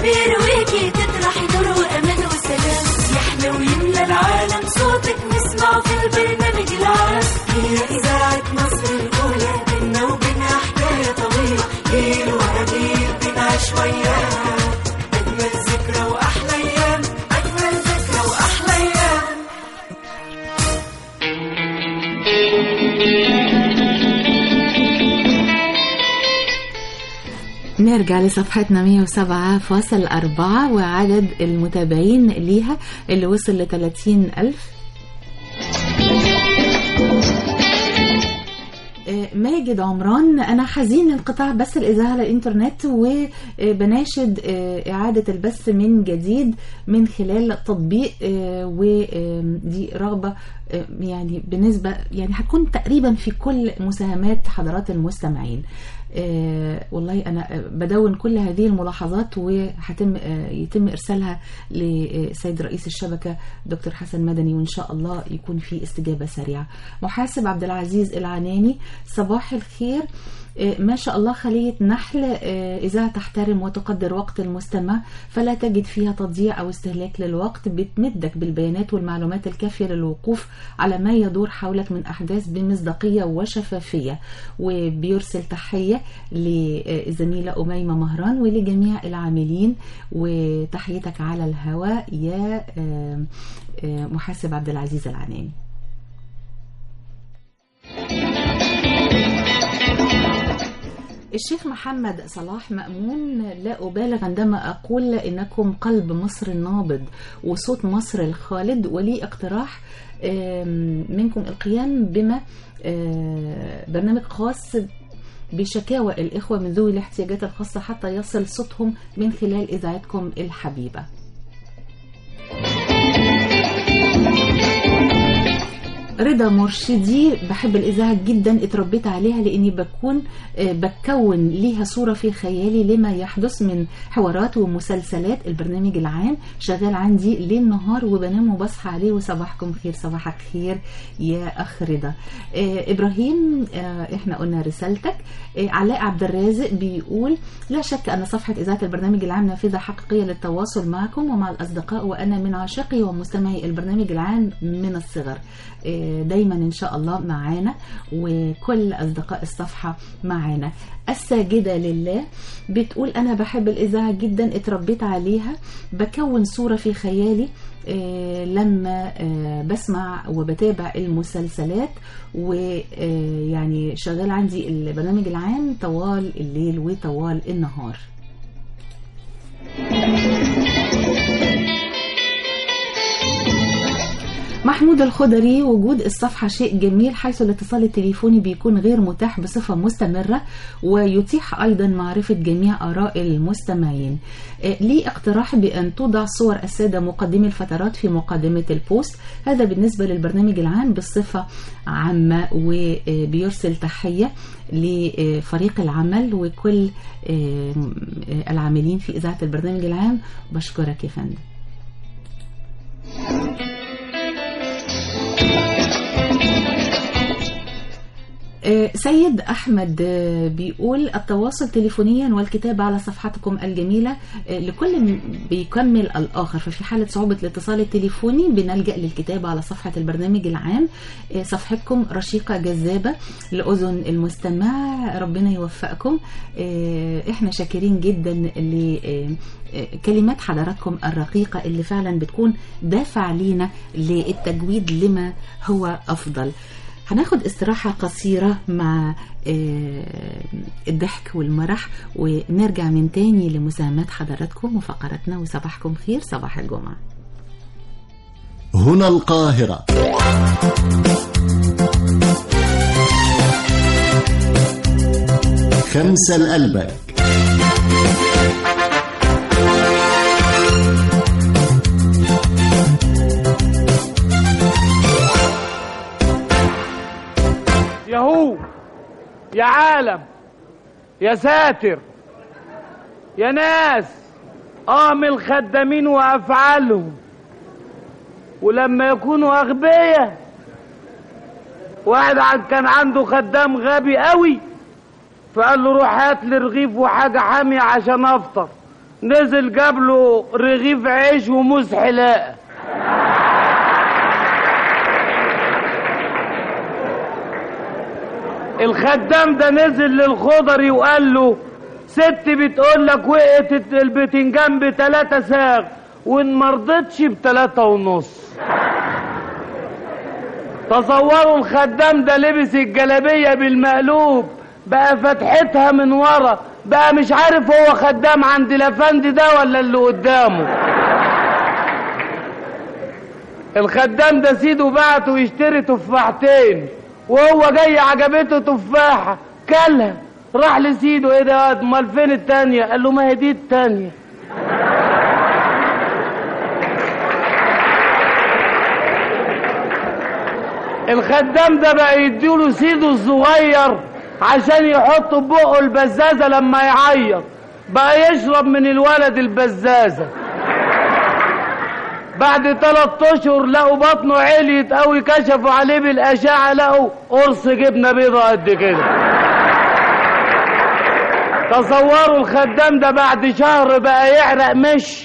بيرويكي تطرحي نور وأمان وسلام يحلى ويملى العالم صوتك نسمعه في البرنامج العام هي إذاعة مصر الأولى بينا وبينها حكاية طويلة ليل ورا ليل بنعيش وياها أجمل ذكرى وأحلى أيام أجمل ذكرى وأحلى أيام نرجع لصفحتنا 107.4 وعدد المتابعين ليها اللي وصل ل 30 ألف آه، ماجد عمران أنا حزين لانقطاع بث الإذاعة على الإنترنت وبناشد آه، إعادة البث من جديد من خلال تطبيق آه، ودي رغبة آه، يعني بالنسبة يعني هتكون تقريبا في كل مساهمات حضرات المستمعين آه والله انا آه، بدون كل هذه الملاحظات وهتم آه يتم ارسالها لسيد رئيس الشبكه دكتور حسن مدني وان شاء الله يكون في استجابه سريعه. محاسب عبد العزيز العناني صباح الخير آه، ما شاء الله خلية نحل آه، إذا تحترم وتقدر وقت المستمع فلا تجد فيها تضييع أو استهلاك للوقت بتمدك بالبيانات والمعلومات الكافية للوقوف على ما يدور حولك من أحداث بمصداقية وشفافية وبيرسل تحية لزميلة أميمة مهران ولجميع العاملين وتحيتك على الهواء يا آه، آه، محاسب عبد العزيز العناني الشيخ محمد صلاح مأمون لا أبالغ عندما أقول إنكم قلب مصر النابض وصوت مصر الخالد ولي اقتراح آم، منكم القيام بما آه، برنامج خاص بشكاوى الإخوة من ذوي الاحتياجات الخاصة حتى يصل صوتهم من خلال إذاعتكم الحبيبة رضا مرشدي بحب الإذاعة جدا اتربيت عليها لأني بكون آه، بكون ليها صورة في خيالي لما يحدث من حوارات ومسلسلات البرنامج العام شغال عندي ليل نهار وبنام وبصحى عليه وصباحكم خير صباحك خير يا أخ رضا آه، إبراهيم آه، إحنا قلنا رسالتك آه، علاء عبد الرازق بيقول لا شك أن صفحة إذاعة البرنامج العام نافذة حقيقية للتواصل معكم ومع الأصدقاء وأنا من عاشقي ومستمعي البرنامج العام من الصغر آه، دايما إن شاء الله معانا وكل أصدقاء الصفحة معانا الساجدة لله بتقول أنا بحب الإذاعة جدا اتربيت عليها بكون صورة في خيالي آه، لما آه، بسمع وبتابع المسلسلات ويعني شغال عندي البرنامج العام طوال الليل وطوال النهار محمود الخضري وجود الصفحة شيء جميل حيث الاتصال التليفوني بيكون غير متاح بصفة مستمرة ويتيح أيضا معرفة جميع آراء المستمعين آه، لي اقتراح بأن توضع صور السادة مقدمي الفترات في مقدمة البوست هذا بالنسبة للبرنامج العام بصفة عامة وبيرسل تحية لفريق العمل وكل آه، آه، العاملين في إذاعة البرنامج العام بشكرك يا فندم آه، سيد أحمد آه، بيقول التواصل تليفونيا والكتابة على صفحتكم الجميلة آه، لكل م- بيكمل الآخر ففي حالة صعوبة الاتصال التليفوني بنلجأ للكتابة على صفحة البرنامج العام آه، صفحتكم رشيقة جذابة لأذن المستمع ربنا يوفقكم آه، احنا شاكرين جدا ل آه، آه، كلمات حضراتكم الرقيقة اللي فعلا بتكون دافع لينا للتجويد لما هو أفضل هناخد استراحة قصيرة مع آه، الضحك والمرح ونرجع من تاني لمساهمات حضراتكم وفقراتنا وصباحكم خير صباح الجمعة هنا القاهرة خمسة لقلبك يا هو يا عالم يا ساتر يا ناس قام الخدامين وافعالهم ولما يكونوا اغبياء واحد عن- كان عنده خدام غبي قوي فقال له روح هات لي رغيف وحاجه حاميه عشان افطر نزل جاب له رغيف عيش وموز حلاقه الخدام ده نزل للخضري وقال له ست بتقول لك وقت البتنجان بتلاتة ساغ وان مرضتش بتلاتة ونص تصوروا الخدام ده لبس الجلابية بالمقلوب بقى فتحتها من ورا بقى مش عارف هو خدام عند الافندي ده ولا اللي قدامه الخدام ده سيده بعته يشتري تفاحتين وهو جاي عجبته تفاحة كلها راح لسيده ايه ده امال فين التانية قال له ما هي دي التانية الخدام ده بقى يديله سيده الصغير عشان يحط في بقه البزازة لما يعيط بقى يشرب من الولد البزازة بعد تلات اشهر لقوا بطنه عليت قوي كشفوا عليه بالاشعه لقوا قرص جبنه بيضه قد كده تصوروا الخدام ده بعد شهر بقى يعرق مش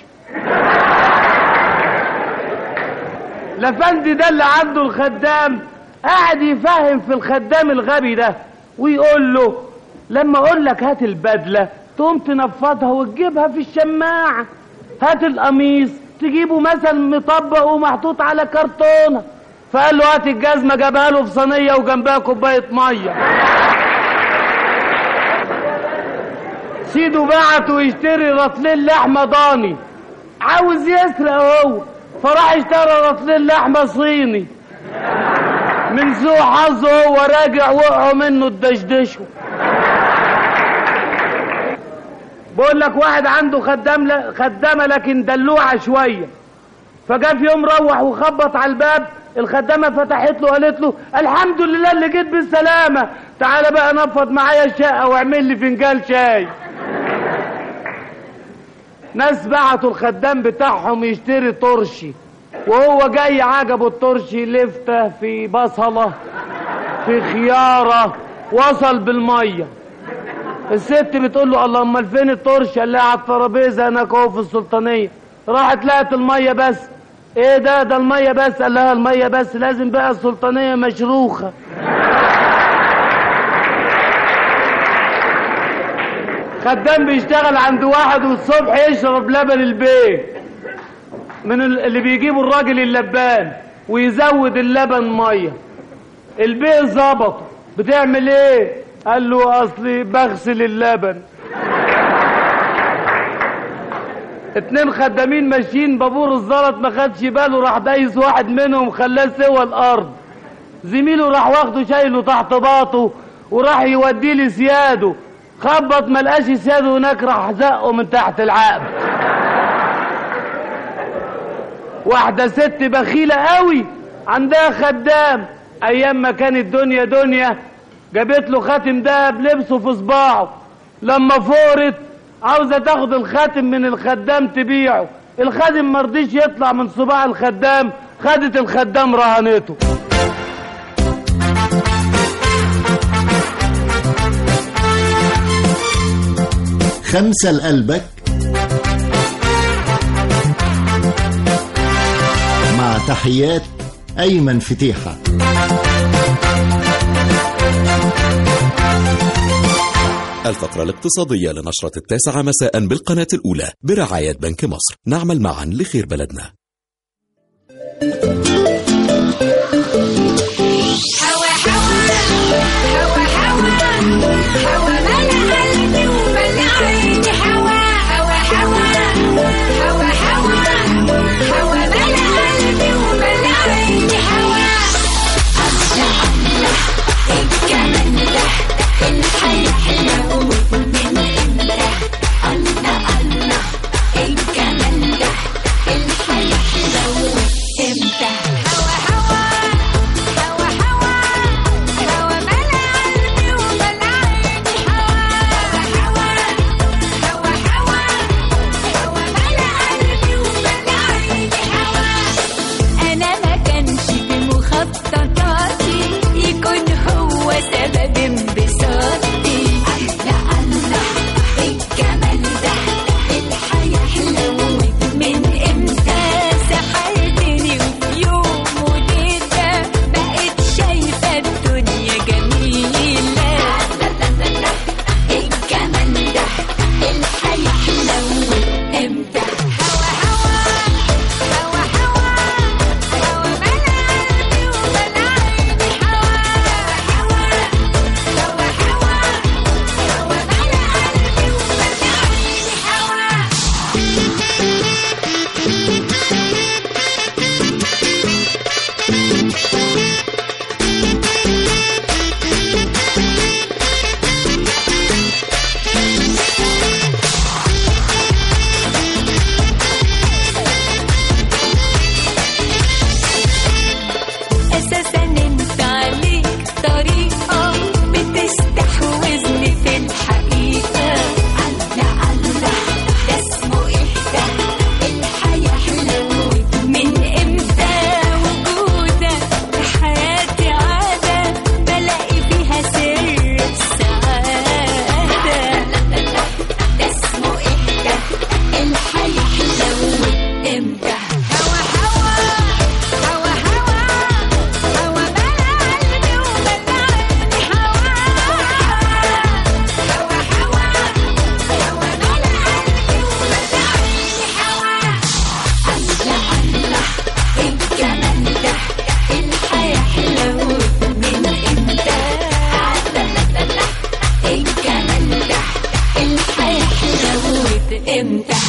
لفندي ده اللي عنده الخدام قاعد يفهم في الخدام الغبي ده ويقول له لما اقول لك هات البدله تقوم تنفضها وتجيبها في الشماعه هات القميص تجيبه مثلا مطبق ومحطوط على كرتونه فقال له هات الجزمه جابها له في صينيه وجنبها كوبايه ميه سيده بعته يشتري رطلين لحمه ضاني عاوز يسرق هو فراح اشترى رطلين لحمه صيني من سوء حظه هو راجع وقعوا منه الدشدشوا بقول لك واحد عنده خدام ل... خدامه لكن دلوعه شويه فجاء في يوم روح وخبط على الباب الخدامه فتحت له قالت له الحمد لله اللي جيت بالسلامه تعالى بقى نفض معايا الشقه واعمل لي فنجان شاي ناس بعتوا الخدام بتاعهم يشتري طرشي وهو جاي عجبه الطرشي لفته في بصله في خياره وصل بالميه الست بتقول له الله امال فين الطرش قال لها على الترابيزه هناك اهو في السلطانيه راحت لقت الميه بس ايه ده ده الميه بس قال لها الميه بس لازم بقى السلطانيه مشروخه خدام بيشتغل عند واحد والصبح يشرب لبن البيت من ال- اللي بيجيبوا الراجل اللبان ويزود اللبن ميه البيت ظبطه بتعمل ايه قال له اصلي بغسل اللبن اتنين خدامين ماشيين بابور الزلط ما خدش باله راح دايس واحد منهم خلاه سوى الارض زميله راح واخده شايله تحت باطه وراح يوديه لسياده خبط ما لقاش سياده هناك راح زقه من تحت العقب واحده ست بخيله قوي عندها خدام ايام ما كانت الدنيا دنيا جابت له خاتم دهب لبسه في صباعه لما فورت عاوزه تاخد الخاتم من الخدام تبيعه الخادم مرضيش يطلع من صباع الخدام خدت الخدام رهنته خمسة لقلبك مع تحيات أيمن فتيحة الفقرة الاقتصادية لنشرة التاسعة مساء بالقناة الأولى برعاية بنك مصر نعمل معا لخير بلدنا هوا هوا هوا هوا هوا ملا قلبي وملا عيني هوا هوا هوا هوا هوا هوا ملا قلبي وملا عيني هوا الله الله ايه الجمال ده الحياة حلوة من امتى الله الله ايه الجمال ده الحياة حلوة امتى امتى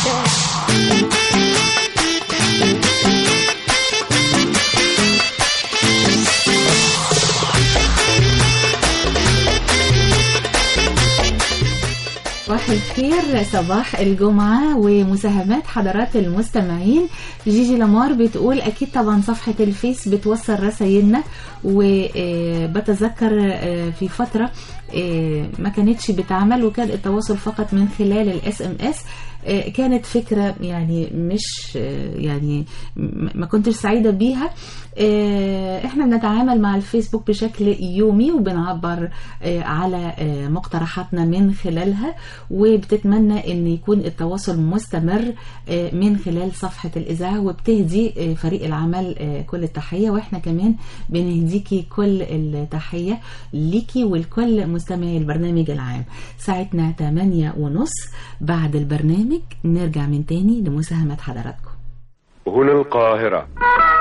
صباح الخير صباح الجمعة ومساهمات حضرات المستمعين جيجي لامار بتقول أكيد طبعا صفحة الفيس بتوصل رسايلنا وبتذكر في فترة آه، ما كانتش بتعمل وكان التواصل فقط من خلال الاس ام اس كانت فكرة يعني مش آه، يعني م- ما كنتش سعيدة بيها آه، احنا بنتعامل مع الفيسبوك بشكل يومي وبنعبر آه، على آه، مقترحاتنا من خلالها وبتتمنى ان يكون التواصل مستمر آه، من خلال صفحة الإذاعة وبتهدي آه، فريق العمل آه، كل التحية واحنا كمان بنهديكي كل التحية ليكي ولكل مستمعي البرنامج العام ساعتنا 8 ونص بعد البرنامج نرجع من تاني لمساهمة حضراتكم هنا القاهرة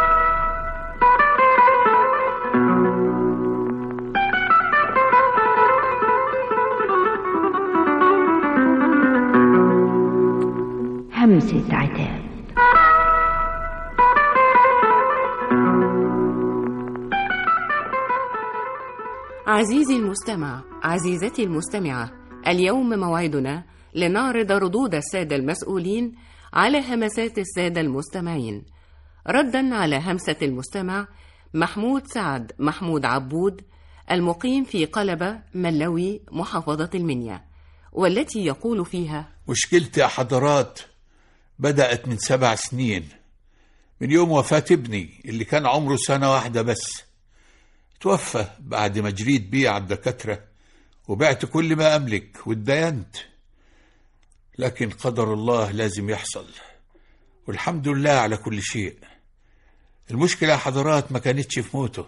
همسة عتاب عزيزي المستمع عزيزتي المستمعة اليوم موعدنا لنعرض ردود السادة المسؤولين على همسات السادة المستمعين ردا على همسة المستمع محمود سعد محمود عبود المقيم في قلبة ملوي محافظة المنيا والتي يقول فيها مشكلتي يا حضرات بدأت من سبع سنين من يوم وفاة ابني اللي كان عمره سنة واحدة بس توفى بعد ما جريت بيه على الدكاترة وبعت كل ما أملك واتدينت لكن قدر الله لازم يحصل والحمد لله على كل شيء المشكلة يا حضرات ما كانتش في موته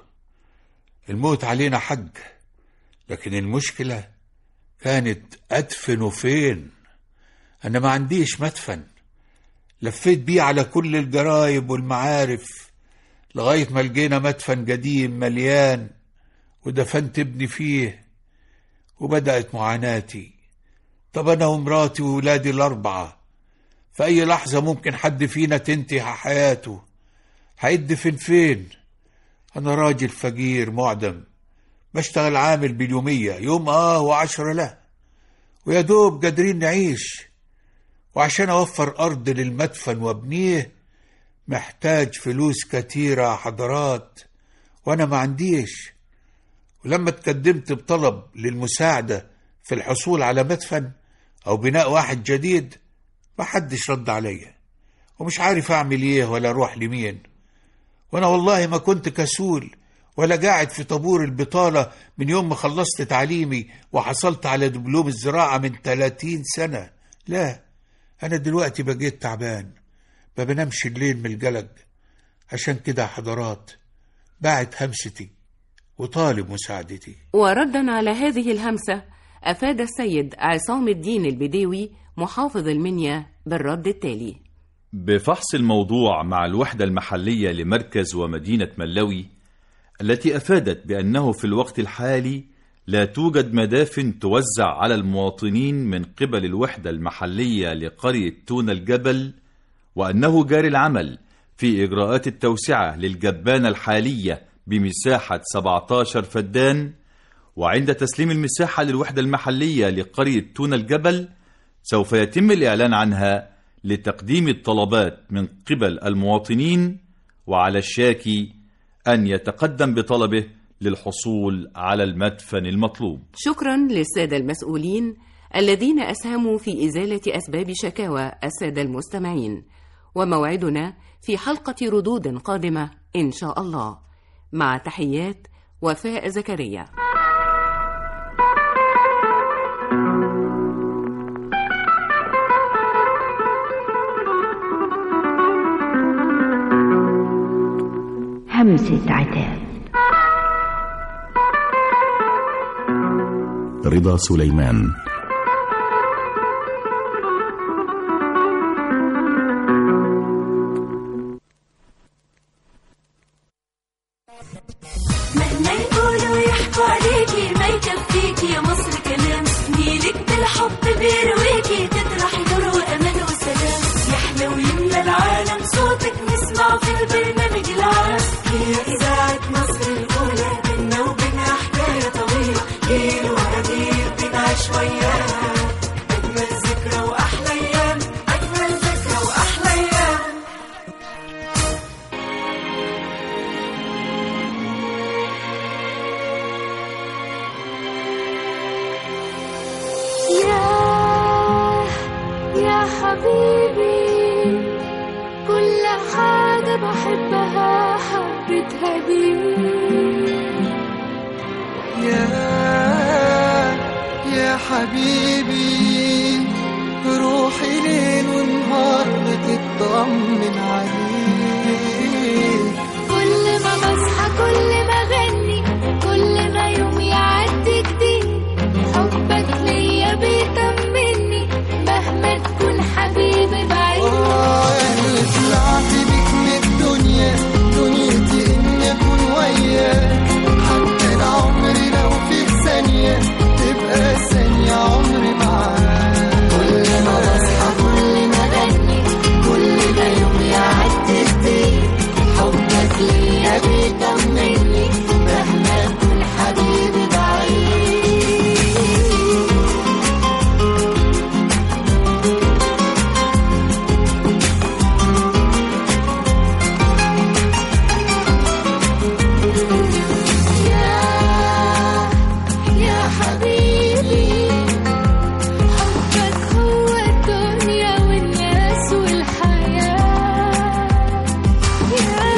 الموت علينا حق لكن المشكلة كانت أدفنه فين أنا ما عنديش مدفن لفيت بيه على كل الجرايب والمعارف لغاية ما لقينا مدفن قديم مليان ودفنت ابني فيه وبدأت معاناتي طب أنا ومراتي وولادي الأربعة في أي لحظة ممكن حد فينا تنتهي حياته هيدفن فين أنا راجل فقير معدم بشتغل عامل باليومية يوم آه وعشرة لا ويا دوب قادرين نعيش وعشان أوفر أرض للمدفن وابنيه محتاج فلوس كتيرة يا حضرات وأنا ما عنديش ولما اتقدمت بطلب للمساعدة في الحصول على مدفن أو بناء واحد جديد ما حدش رد عليا ومش عارف أعمل إيه ولا أروح لمين وأنا والله ما كنت كسول ولا قاعد في طابور البطالة من يوم ما خلصت تعليمي وحصلت على دبلوم الزراعة من 30 سنة لا أنا دلوقتي بقيت تعبان ما بنامش الليل من القلق عشان كده يا حضرات باعت همستي وطالب مساعدتي وردا على هذه الهمسة أفاد السيد عصام الدين البديوي محافظ المنيا بالرد التالي بفحص الموضوع مع الوحدة المحلية لمركز ومدينة ملوي التي أفادت بأنه في الوقت الحالي لا توجد مدافن توزع على المواطنين من قبل الوحدة المحلية لقرية تون الجبل وأنه جاري العمل في إجراءات التوسعة للجبانة الحالية بمساحة 17 فدان وعند تسليم المساحة للوحدة المحلية لقرية تون الجبل سوف يتم الإعلان عنها لتقديم الطلبات من قبل المواطنين وعلى الشاكي أن يتقدم بطلبه للحصول على المدفن المطلوب شكرا للسادة المسؤولين الذين أسهموا في إزالة أسباب شكاوى السادة المستمعين وموعدنا في حلقة ردود قادمة إن شاء الله مع تحيات وفاء زكريا همسة عتاب رضا سليمان مهما يقولوا يحكوا عليكي ما يكفيكي يا مصر كلام نيلك بالحب بيرويكي تطرحي نور وامان وياك أجمل ذكرى وأحلى أيام أجمل ذكرى وأحلى أيام يا يا حبيبي كل حاجة بحبها حبيتها بيك يا يا حبيبي روحي ليل ونهار بتطمن عليك كل ما بصحى كل ما اغني كل ما يوم يعدي جديد حبك ليا بيطمني مهما تكون حبيبي بعيد آه اللي طلعت بيك من الدنيا دنيتي إني أكون وياك حتى العمر لو في ثانية تبقى ثانية عمري معاك كل ما بصحى كل ما أغني كل ما يوم يعدي جديد حبك ليا بيطمني مهما أكون حبيبي بعيد يا حبيبي حبك هو الدنيا والناس والحياة يا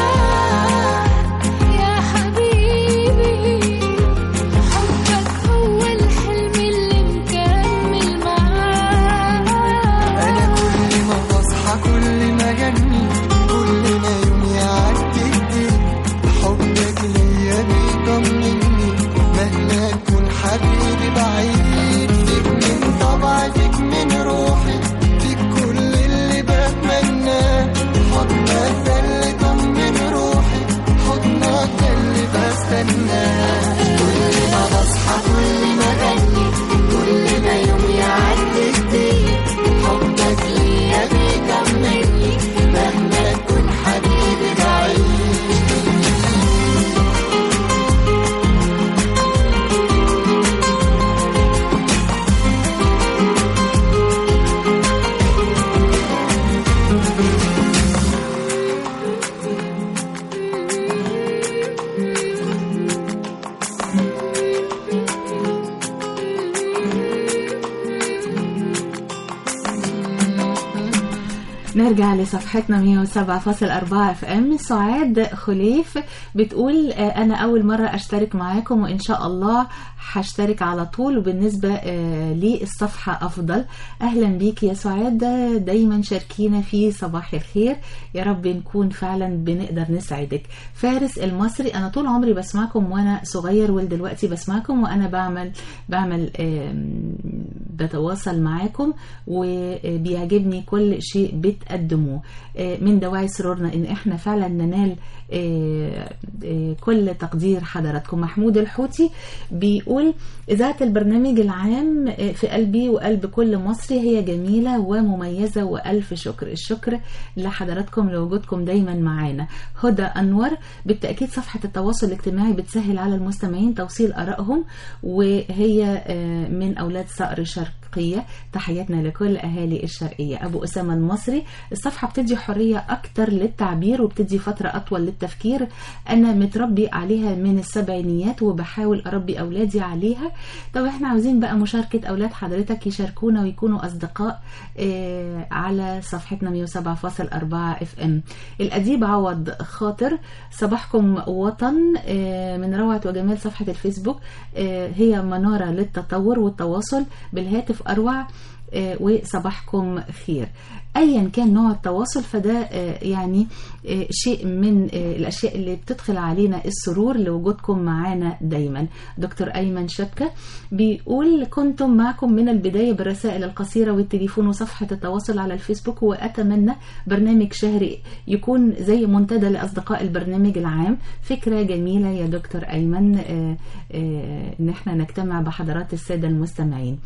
يا حبيبي حبك هو الحلم اللي مكمل معاك أنا كل ما بصحى كل ما أغني كل ما يوم يعدي جديد حبك ليا بيطمني مهما أكون حبيبي بعيد فيك من طبعي فيك من روحي فيك كل اللي بتمناه حضنك ده اللي طمن روحي حضنك ده اللي بستناه كل ما بصحى كل ما أغني كل ما يوم يعدي جديد حبك ليا بيطمني مهما أكون حبيبي بعيد نرجع لصفحتنا 107.4 اف ام سعاد خليف بتقول آه، انا اول مره اشترك معاكم وان شاء الله هشترك على طول وبالنسبه آه، لي الصفحه افضل اهلا بيك يا سعاد دايما شاركينا في صباح الخير يا رب نكون فعلا بنقدر نسعدك فارس المصري انا طول عمري بسمعكم وانا صغير ودلوقتي بسمعكم وانا بعمل بعمل آم، بتواصل معاكم وبيعجبني كل شيء بتقدموه آه، من دواعي سرورنا ان احنا فعلا ننال آه، آه، كل تقدير حضراتكم محمود الحوتي بيقول إذاعة البرنامج العام آه، في قلبي وقلب كل مصري هي جميلة ومميزة وألف شكر الشكر لحضراتكم لوجودكم دايما معانا هدى أنور بالتأكيد صفحة التواصل الاجتماعي بتسهل على المستمعين توصيل آرائهم وهي آه، من أولاد صقر الشرقية تحياتنا لكل أهالي الشرقية أبو أسامة المصري الصفحة بتدي حرية أكتر للتعبير وبتدي فترة أطول للتفكير أنا متربي عليها من السبعينيات وبحاول أربي أولادي عليها طب احنا عاوزين بقى مشاركة أولاد حضرتك يشاركونا ويكونوا أصدقاء آه، على صفحتنا 107.4 اف ام الأديب عوض خاطر صباحكم وطن آه، من روعة وجمال صفحة الفيسبوك آه، هي منارة للتطور والتواصل بالهاتف أروع آه، وصباحكم خير ايا كان نوع التواصل فده آه، يعني آه، شيء من آه، الاشياء اللي بتدخل علينا السرور لوجودكم معانا دايما دكتور ايمن شبكه بيقول كنتم معكم من البدايه بالرسائل القصيره والتليفون وصفحه التواصل على الفيسبوك واتمنى برنامج شهري يكون زي منتدى لاصدقاء البرنامج العام فكره جميله يا دكتور ايمن آه، آه، ان احنا نجتمع بحضرات الساده المستمعين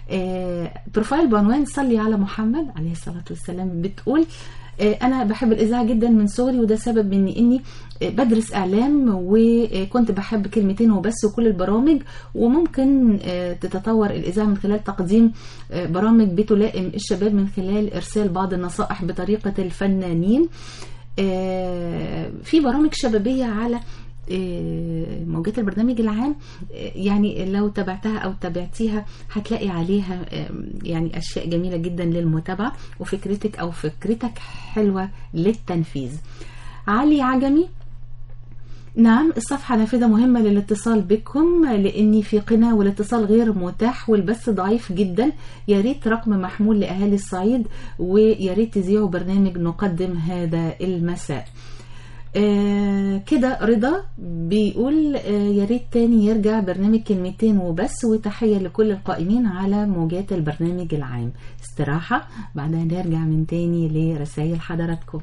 آه، بروفايل بعنوان صلي على محمد عليه الصلاة والسلام بتقول آه، أنا بحب الإذاعة جدا من صغري وده سبب مني إني آه، بدرس إعلام وكنت بحب كلمتين وبس وكل البرامج وممكن آه، تتطور الإذاعة من خلال تقديم آه، برامج بتلائم الشباب من خلال إرسال بعض النصائح بطريقة الفنانين آه، في برامج شبابية على آه، موجات البرنامج العام آه، يعني لو تابعتها او تابعتيها هتلاقي عليها آه، يعني اشياء جميله جدا للمتابعه وفكرتك او فكرتك حلوه للتنفيذ علي عجمي نعم الصفحة نافذة مهمة للاتصال بكم لأني في قنا والاتصال غير متاح والبث ضعيف جدا يا ريت رقم محمول لأهالي الصعيد ويا ريت تذيعوا برنامج نقدم هذا المساء آه كده رضا بيقول آه يا ريت تاني يرجع برنامج كلمتين وبس وتحية لكل القائمين على موجات البرنامج العام استراحة بعدها نرجع من تاني لرسائل حضراتكم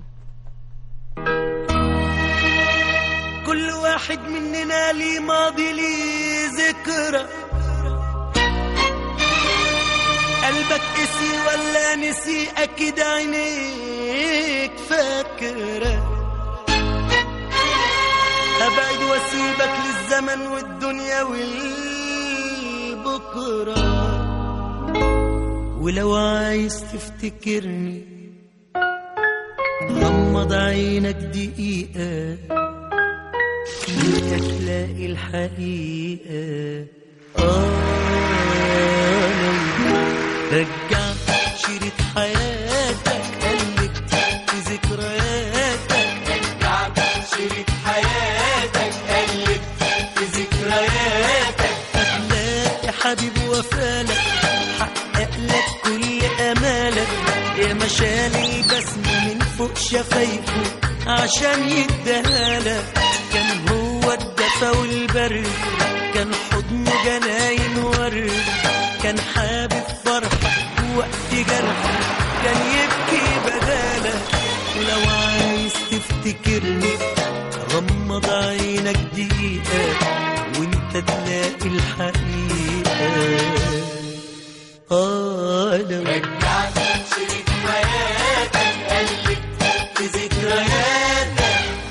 كل واحد مننا ليه ماضي ليه ذكرى قلبك قسي ولا نسي اكيد عينيك فاكره ابعد واسيبك للزمن والدنيا والبكره ولو عايز تفتكرني غمض عينك دقيقه فيك تلاقي الحقيقة آه رجع شريط حياتك قلبت في ذكرياتك رجع شريط حياتك قلبت في ذكرياتك هتلاقي حبيب وفالك حقق لك كل امالك يا مشال البسمة من فوق شفايفه عشان يديهالك كان هو الدفا والبرد كان حضنه جناين ورد كان حابب فرحك وقت جرحك كان يبكي بدالك ولو عايز تفتكرني غمض عينك دقيقة وانت تلاقي الحقيقة آه لو رجعت شريط حياتك قلبت في ذكرياتك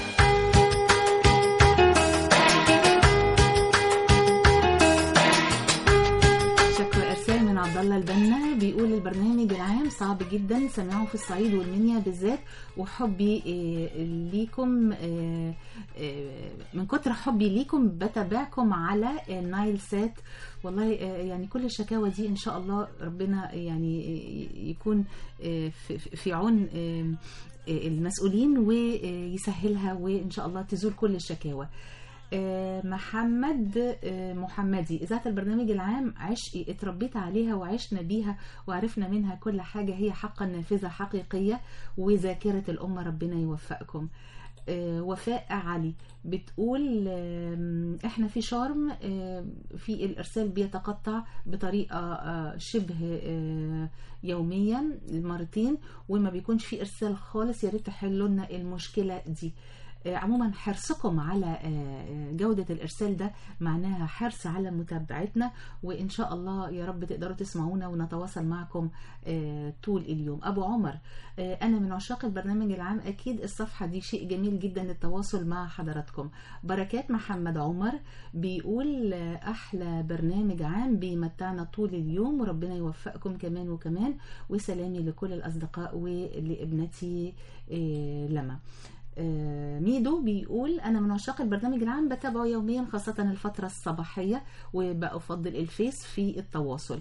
شكرا ارسال من عبد الله البنا بيقول البرنامج العام صعب جدا سمعه في الصعيد والمنيا بالذات وحبي آه، ليكم آه، آه، من كتر حبي ليكم بتابعكم على النايل سات والله آه، يعني كل الشكاوى دي ان شاء الله ربنا يعني آه، يكون آه، في- في عون آه، آه، المسؤولين ويسهلها وان شاء الله تزول كل الشكاوى آه، محمد آه، محمدي إذاعة البرنامج العام عشقي اتربيت عليها وعشنا بيها وعرفنا منها كل حاجة هي حقا نافذة حقيقية وذاكرة الأمة ربنا يوفقكم آه، وفاء علي بتقول آم، احنا في شرم آه، في الارسال بيتقطع بطريقه آه، شبه آه، يوميا مرتين وما بيكونش في ارسال خالص يا ريت تحلوا لنا المشكله دي آه، عموما حرصكم على آه، جودة الإرسال ده معناها حرص على متابعتنا وإن شاء الله يا رب تقدروا تسمعونا ونتواصل معكم آه، طول اليوم أبو عمر آه، أنا من عشاق البرنامج العام أكيد الصفحة دي شيء جميل جدا للتواصل مع حضراتكم بركات محمد عمر بيقول آه، أحلى برنامج عام بيمتعنا طول اليوم وربنا يوفقكم كمان وكمان وسلامي لكل الأصدقاء ولابنتي آه، لما آه، ميدو بيقول أنا من عشاق البرنامج العام بتابعه يوميا خاصة الفترة الصباحية وبأفضل الفيس في التواصل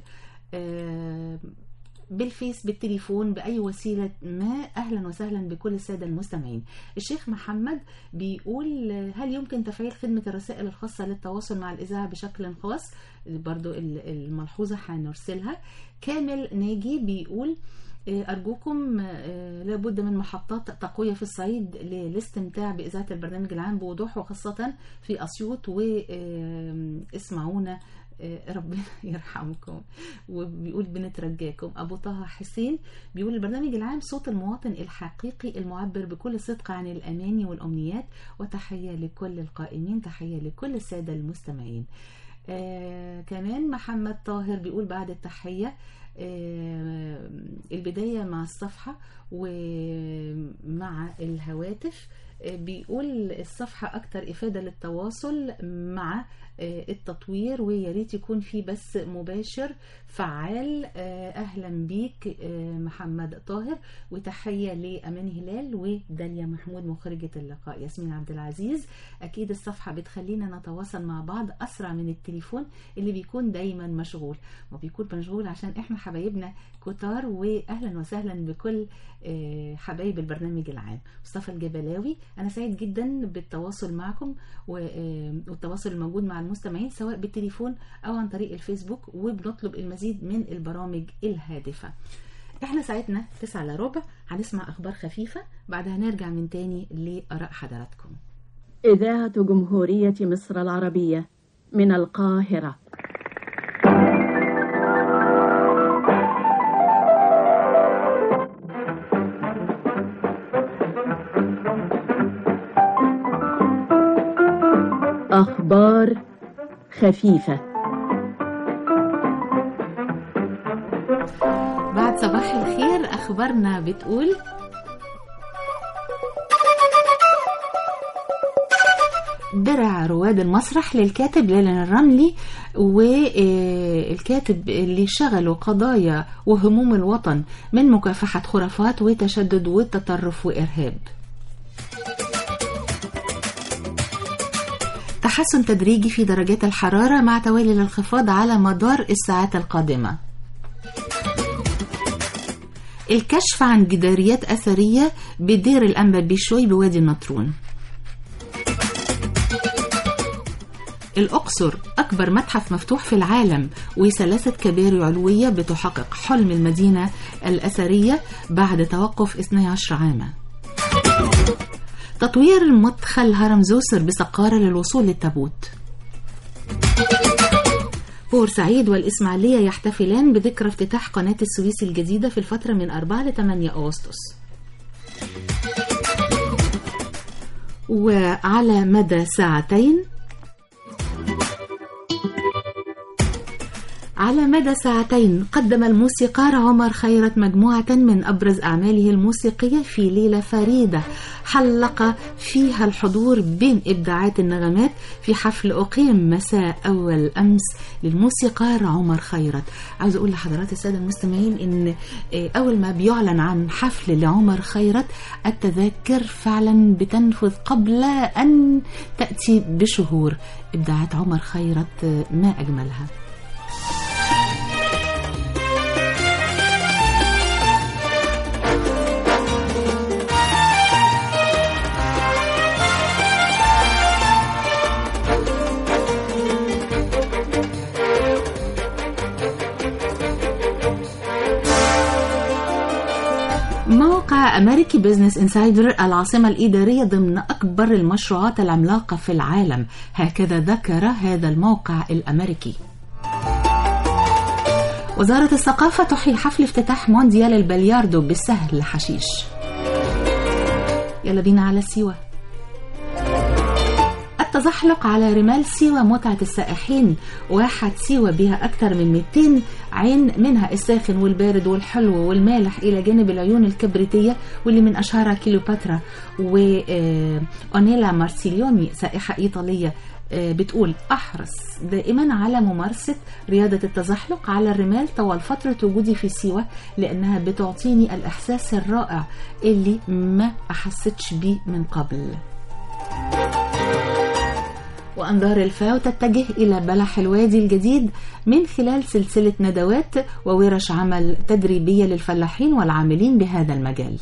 آه، بالفيس بالتليفون بأي وسيلة ما أهلا وسهلا بكل السادة المستمعين الشيخ محمد بيقول هل يمكن تفعيل خدمة الرسائل الخاصة للتواصل مع الإذاعة بشكل خاص برضو ال- الملحوظة هنرسلها كامل ناجي بيقول آه، أرجوكم آه، لابد من محطات تقوية في الصعيد للاستمتاع بإذاعة البرنامج العام بوضوح وخاصة في أسيوط واسمعونا ربنا يرحمكم وبيقول بنترجاكم أبو طه حسين بيقول البرنامج العام صوت المواطن الحقيقي المعبر بكل صدق عن الأماني والأمنيات وتحية لكل القائمين تحية لكل السادة المستمعين آه كمان محمد طاهر بيقول بعد التحية آه البداية مع الصفحة ومع الهواتف آه بيقول الصفحة أكتر إفادة للتواصل مع آه التطوير ويا ريت يكون في بث مباشر فعال آه أهلا بيك آه محمد طاهر وتحية لأمان هلال وداليا محمود مخرجة اللقاء ياسمين عبد العزيز أكيد الصفحة بتخلينا نتواصل مع بعض أسرع من التليفون اللي بيكون دايما مشغول وبيكون مشغول عشان إحنا حبايبنا كتار وأهلا وسهلا بكل آه، حبايب البرنامج العام مصطفى الجبلاوي أنا سعيد جدا بالتواصل معكم و- آه، والتواصل الموجود مع المستمعين سواء بالتليفون أو عن طريق الفيسبوك وبنطلب المزيد من البرامج الهادفة احنا ساعتنا تسعة الا ربع هنسمع اخبار خفيفة بعدها نرجع من تاني لآراء حضراتكم إذاعة جمهورية مصر العربية من القاهرة أخبار خفيفة بعد صباح الخير اخبارنا بتقول درع رواد المسرح للكاتب ليلان الرملي والكاتب اللي شغلوا قضايا وهموم الوطن من مكافحة خرافات وتشدد وتطرف وإرهاب تحسن تدريجي في درجات الحرارة مع توالي الانخفاض على مدار الساعات القادمة الكشف عن جداريات أثرية بدير الأنبا بشوي بوادي النطرون الأقصر أكبر متحف مفتوح في العالم وثلاثة كباري علوية بتحقق حلم المدينة الأثرية بعد توقف 12 عاما تطوير مدخل هرم زوسر بسقارة للوصول للتابوت بورسعيد والإسماعيلية يحتفلان بذكرى افتتاح قناة السويس الجديدة في الفترة من 4 ل 8 أغسطس وعلى مدى ساعتين على مدى ساعتين قدم الموسيقار عمر خيرت مجموعة من أبرز أعماله الموسيقية في ليلة فريدة حلق فيها الحضور بين إبداعات النغمات في حفل أقيم مساء أول أمس للموسيقار عمر خيرت عاوز أقول لحضرات السادة المستمعين إن آه، أول ما بيعلن عن حفل لعمر خيرت التذاكر فعلا بتنفذ قبل أن تأتي بشهور إبداعات عمر خيرت آه، ما أجملها موقع أمريكي بيزنس انسايدر العاصمة الإدارية ضمن أكبر المشروعات العملاقة في العالم هكذا ذكر هذا الموقع الأمريكي وزارة الثقافة تحيي حفل افتتاح مونديال البلياردو بالسهل حشيش يلا بينا على سيوة التزحلق على رمال سيوة متعة السائحين واحة سيوة بها أكثر من 200 عين منها الساخن والبارد والحلو والمالح إلى جانب العيون الكبريتية واللي من أشهرها كيلوباترا وأونيلا مارسيليوني سائحة إيطالية آه، بتقول أحرص دائما على ممارسة رياضة التزحلق على الرمال طوال فترة وجودي في سيوة لأنها بتعطيني الإحساس الرائع اللي ما أحستش بيه من قبل وأنظار الفاو تتجه إلى بلح الوادي الجديد من خلال سلسلة ندوات وورش عمل تدريبية للفلاحين والعاملين بهذا المجال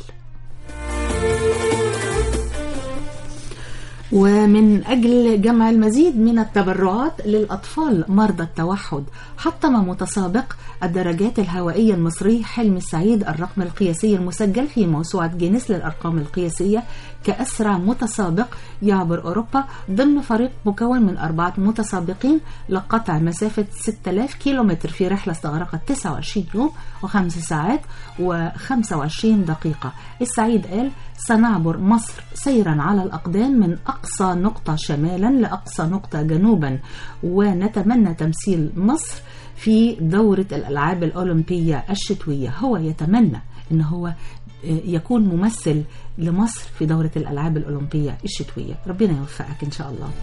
ومن أجل جمع المزيد من التبرعات للأطفال مرضى التوحد حطم متسابق الدرجات الهوائية المصري حلم السعيد الرقم القياسي المسجل في موسوعة جينيس للأرقام القياسية كأسرع متسابق يعبر أوروبا ضمن فريق مكون من أربعة متسابقين لقطع مسافة 6000 كيلومتر في رحلة استغرقت 29 يوم وخمس ساعات و25 دقيقة السعيد قال سنعبر مصر سيرا على الأقدام من أقصى أقصى نقطة شمالا لأقصى نقطة جنوبا ونتمنى تمثيل مصر في دورة الألعاب الأولمبية الشتوية هو يتمنى أن هو يكون ممثل لمصر في دورة الألعاب الأولمبية الشتوية ربنا يوفقك إن شاء الله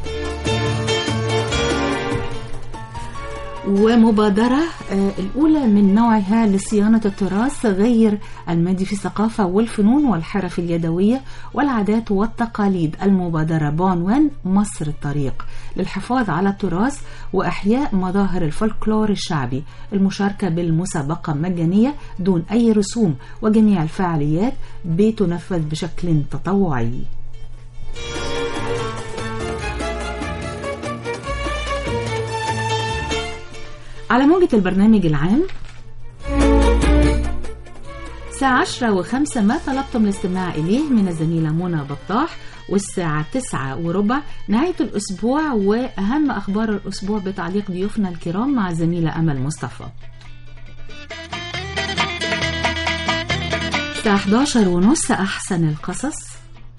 ومبادرة آه، الأولى من نوعها لصيانة التراث غير المادي في الثقافة والفنون والحرف اليدوية والعادات والتقاليد المبادرة بعنوان مصر الطريق للحفاظ على التراث وإحياء مظاهر الفولكلور الشعبي المشاركة بالمسابقة مجانية دون أي رسوم وجميع الفعاليات بتنفذ بشكل تطوعي على موجة البرنامج العام الساعة عشرة وخمسة ما طلبتم الاستماع إليه من الزميلة منى بطاح والساعة تسعة وربع نهاية الأسبوع وأهم أخبار الأسبوع بتعليق ضيوفنا الكرام مع الزميلة أمل مصطفى الساعة 11 ونص أحسن القصص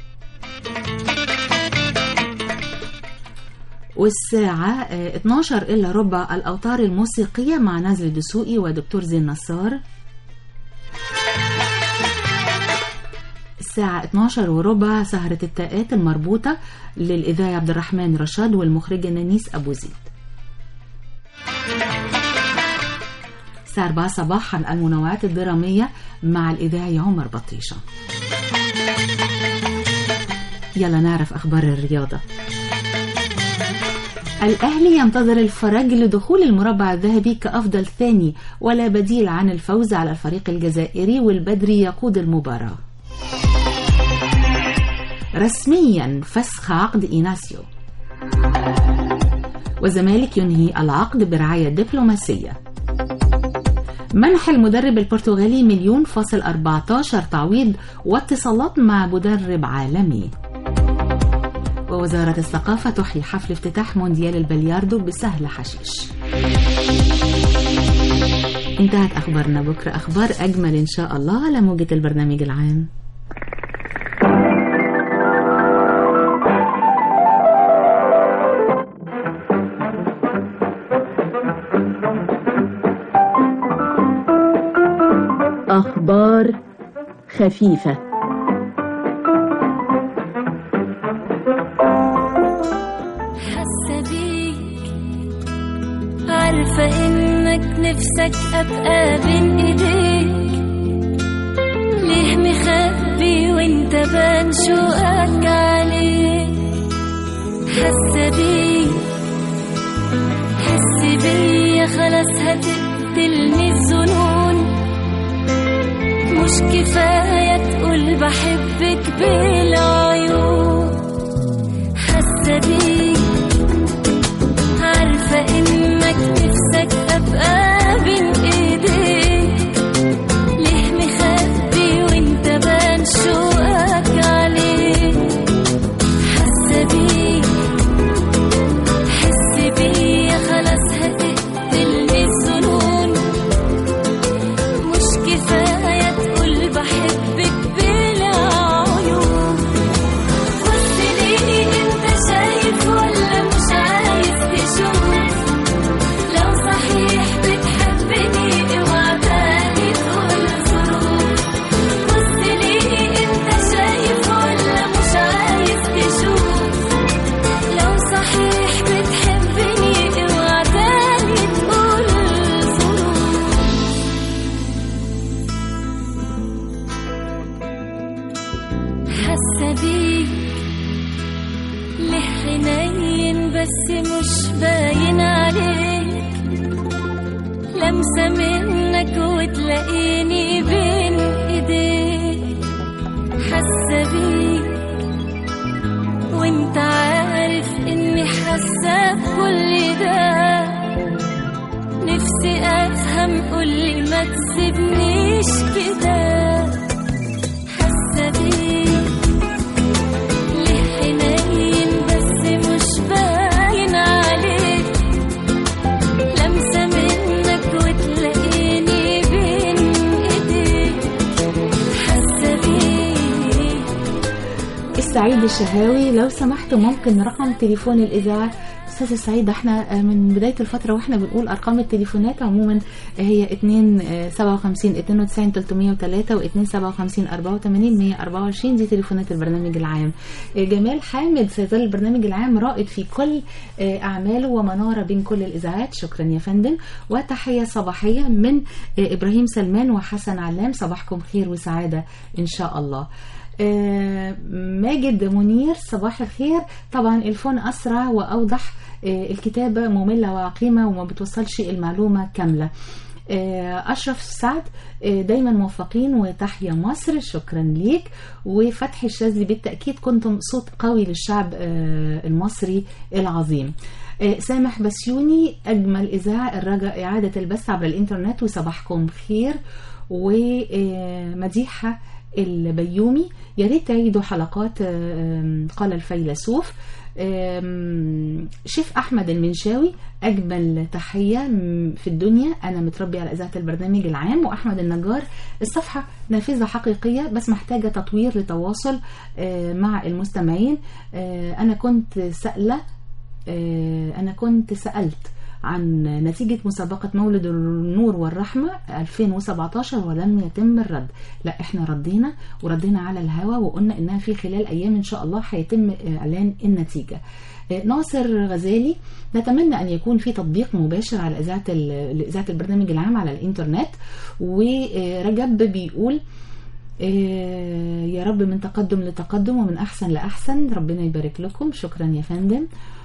والساعة آه، 12 إلا ربع الأوتار الموسيقية مع نزل دسوقي ودكتور زين نصار الساعة 12 وربع سهرة التاءات المربوطة للإذاعي عبد الرحمن رشاد والمخرجة نانيس أبو زيد الساعة 4 صباحا المنوعات الدرامية مع الإذاعي عمر بطيشة يلا نعرف أخبار الرياضة الأهلي ينتظر الفرج لدخول المربع الذهبي كأفضل ثاني ولا بديل عن الفوز على الفريق الجزائري والبدري يقود المباراة رسميا فسخ عقد إيناسيو والزمالك ينهي العقد برعاية دبلوماسية منح المدرب البرتغالي مليون فاصل 14 تعويض واتصالات مع مدرب عالمي ووزارة الثقافة تحيي حفل افتتاح مونديال البلياردو بسهل حشيش انتهت أخبارنا بكرة أخبار أجمل إن شاء الله على موجة البرنامج العام أخبار خفيفة حاسة بيك عارفة إنك نفسك أبقى بين إيديك ليه مخبي وانت بان شوقك عليك حاسة بيك حس بيا خلاص هتقتلني الظنون مش كفاية تقول بحبك بالعيون حاسة بيك عارفة إنك نفسك أبقى بين إيديك ليه مخبي وانت بان شوقك عليك حاسة بيك حس بيا خلاص هتقتلني الظنون مش كفاية تقول بحبك بالعيون بص ليه انت شايف ولا مش عايز تشوف لو صحيح بتحبني اوعى تاني تقول ظروف بص ليه انت شايف ولا مش عايز تشوف لو صحيح بتحبني اوعى تاني تقول ظروف حاسة بيك ليه حنين بس مش باين عليك لمسة منك وتلاقيني بين ايديك حاسة بيك وانت عارف اني حاسة بكل ده نفسي افهم قولي ما تسيبنيش كده حاسة بيك ليه حنين بس مش باين عليك لمسة منك وتلاقيني بين ايديك حاسة بيك سعيد الشهاوي لو سمحت ممكن رقم تليفون الإذاعة أستاذة سعيد احنا آه، من بداية الفترة واحنا بنقول أرقام التليفونات عموما هي 2 57 92 303 و 2 57 84 124 دي تليفونات البرنامج العام آه، جمال حامد سيظل البرنامج العام رائد في كل آه، أعماله ومنارة بين كل الإذاعات شكرا يا فندم وتحية صباحية من آه، إبراهيم سلمان وحسن علام صباحكم خير وسعادة إن شاء الله آه، ماجد منير صباح الخير طبعا الفون أسرع وأوضح آه، الكتابة مملة وعقيمة وما بتوصلش المعلومة كاملة آه، أشرف سعد آه، دايما موفقين وتحيا مصر شكرا ليك وفتحي الشاذلي بالتأكيد كنتم صوت قوي للشعب آه، المصري العظيم آه، سامح بسيوني أجمل إذاعة الرجاء إعادة البث عبر الإنترنت وصباحكم خير ومديحة البيومي يا ريت تعيدوا حلقات آه، قال الفيلسوف آم، شيف احمد المنشاوي اجمل تحيه م- في الدنيا انا متربي على اذاعه البرنامج العام واحمد النجار الصفحه نافذه حقيقيه بس محتاجه تطوير لتواصل آه، مع المستمعين آه، انا كنت سائله آه، انا كنت سالت عن نتيجة مسابقة مولد النور والرحمة 2017 ولم يتم الرد لا احنا ردينا وردينا على الهوا وقلنا انها في خلال ايام ان شاء الله هيتم اعلان النتيجة آه، ناصر غزالي نتمنى ان يكون في تطبيق مباشر على اذاعه ال- اذاعه البرنامج العام على الانترنت ورجب بيقول آه، يا رب من تقدم لتقدم ومن احسن لاحسن ربنا يبارك لكم شكرا يا فندم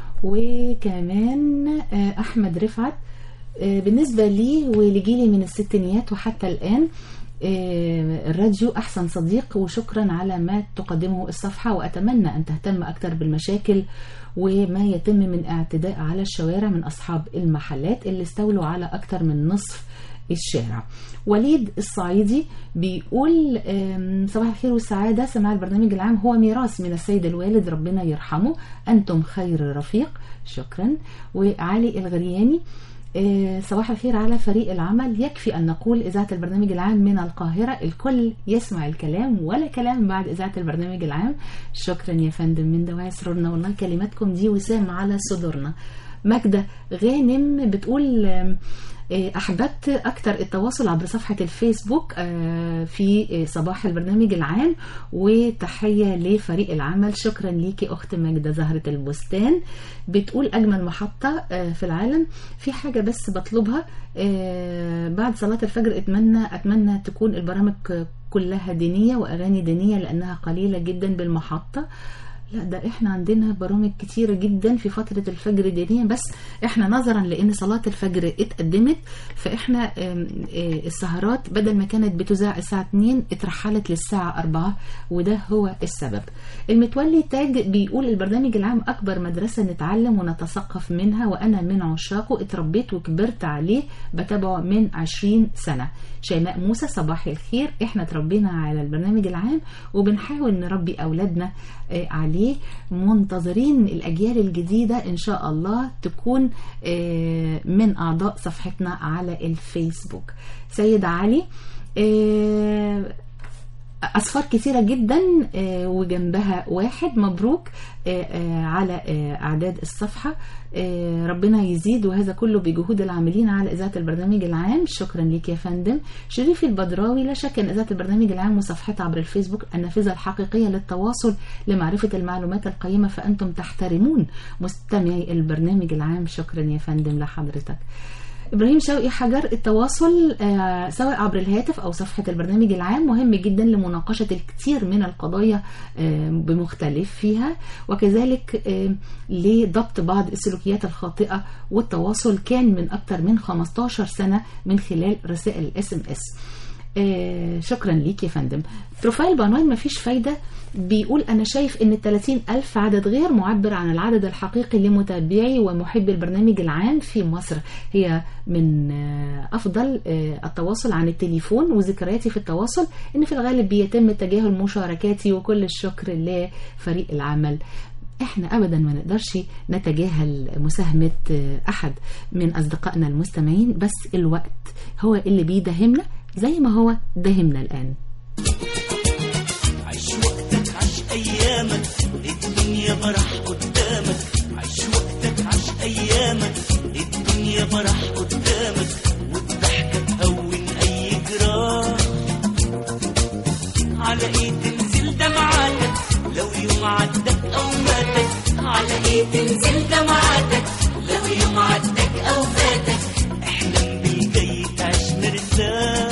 وكمان آه، احمد رفعت آه، بالنسبه لي ولجيلي من الستينيات وحتى الان آه، الراديو احسن صديق وشكرا على ما تقدمه الصفحه واتمنى ان تهتم اكثر بالمشاكل وما يتم من اعتداء على الشوارع من اصحاب المحلات اللي استولوا على اكثر من نصف الشارع وليد الصعيدي بيقول آم، صباح الخير والسعادة سماع البرنامج العام هو ميراث من السيد الوالد ربنا يرحمه أنتم خير رفيق شكرا وعلي الغرياني آه، صباح الخير على فريق العمل يكفي أن نقول إذاعة البرنامج العام من القاهرة الكل يسمع الكلام ولا كلام بعد إذاعة البرنامج العام شكرا يا فندم من دواعي سرورنا والله كلماتكم دي وسام على صدورنا ماجدة غانم بتقول آم، آه، أحببت أكثر التواصل عبر صفحة الفيسبوك آه، في آه، صباح البرنامج العام وتحية لفريق العمل شكرا ليكي أخت ماجدة زهرة البستان بتقول أجمل محطة آه، في العالم في حاجة بس بطلبها آه، بعد صلاة الفجر أتمنى أتمنى تكون البرامج كلها دينية وأغاني دينية لأنها قليلة جدا بالمحطة لا ده احنا عندنا برامج كتيرة جدا في فترة الفجر دينية بس احنا نظرا لان صلاة الفجر اتقدمت فاحنا ام، اه، السهرات بدل ما كانت بتذاع الساعة 2 اترحلت للساعة 4 وده هو السبب المتولي تاج بيقول البرنامج العام اكبر مدرسة نتعلم ونتثقف منها وانا من عشاقه اتربيت وكبرت عليه بتابعه من 20 سنة شيماء موسى صباح الخير احنا اتربينا على البرنامج العام وبنحاول نربي اولادنا آه، عليه منتظرين الاجيال الجديده ان شاء الله تكون آه، من اعضاء صفحتنا على الفيسبوك سيد علي آه، أصفار كثيرة جدا آه، وجنبها واحد مبروك آه، آه، على آه، أعداد الصفحة آه، ربنا يزيد وهذا كله بجهود العاملين على إذاعة البرنامج العام شكرا لك يا فندم شريف البدراوي لا شك أن إذاعة البرنامج العام وصفحتها عبر الفيسبوك النافذة الحقيقية للتواصل لمعرفة المعلومات القيمة فأنتم تحترمون مستمعي البرنامج العام شكرا يا فندم لحضرتك ابراهيم شوقي حجر التواصل آه، سواء عبر الهاتف او صفحه البرنامج العام مهم جدا لمناقشه الكثير من القضايا آه، بمختلف فيها وكذلك آه، لضبط بعض السلوكيات الخاطئه والتواصل كان من اكثر من 15 سنه من خلال رسائل الاس ام اس آه، شكرا ليك يا فندم بروفايل بعنوان مفيش فايدة بيقول أنا شايف إن الثلاثين ألف عدد غير معبر عن العدد الحقيقي لمتابعي ومحبي البرنامج العام في مصر هي من آه، أفضل آه، التواصل عن التليفون وذكرياتي في التواصل إن في الغالب بيتم تجاهل مشاركاتي وكل الشكر لفريق العمل احنا ابدا ما نقدرش نتجاهل مساهمة آه، احد من اصدقائنا المستمعين بس الوقت هو اللي بيداهمنا زي ما هو داهمنا الان عيش وقتك عيش ايامك الدنيا فرح قدامك عيش وقتك عيش ايامك الدنيا فرح قدامك والضحكة تهون اي جراح على ايه تنزل دمعاتك لو يوم عدك او ماتك على ايه تنزل دمعاتك لو يوم عدك او فاتك احلم بالجاي تعيش مرتاح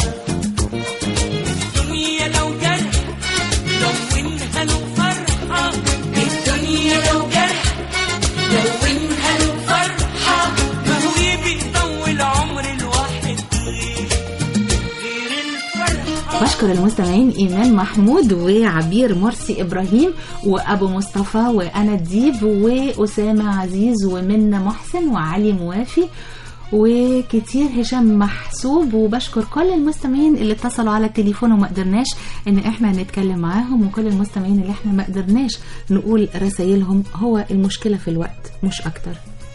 الدنيا لو جرح لونها له فرحة الدنيا لو جرح لونها له فرحة ما هو بيطول عمر الواحد غير غير الفرحة بشكر المستمعين ايمان محمود وعبير مرسي ابراهيم وابو مصطفى وانا الديب واسامه عزيز ومنى محسن وعلي موافي وكتير هشام محسوب وبشكر كل المستمعين اللي اتصلوا على التليفون وما قدرناش ان احنا نتكلم معاهم وكل المستمعين اللي احنا ما قدرناش نقول رسائلهم هو المشكله في الوقت مش اكتر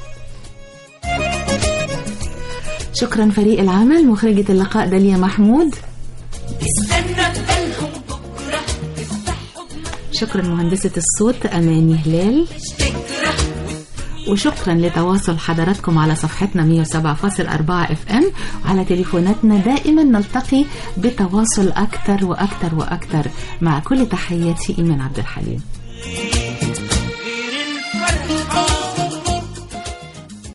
شكرا فريق العمل مخرجة اللقاء داليا محمود استنى بقالهم بكرة شكرا مهندسة الصوت أماني هلال وشكرا لتواصل حضراتكم على صفحتنا 107.4 اف ام وعلى تليفوناتنا دائما نلتقي بتواصل اكثر واكثر واكثر مع كل تحياتي ايمان عبد الحليم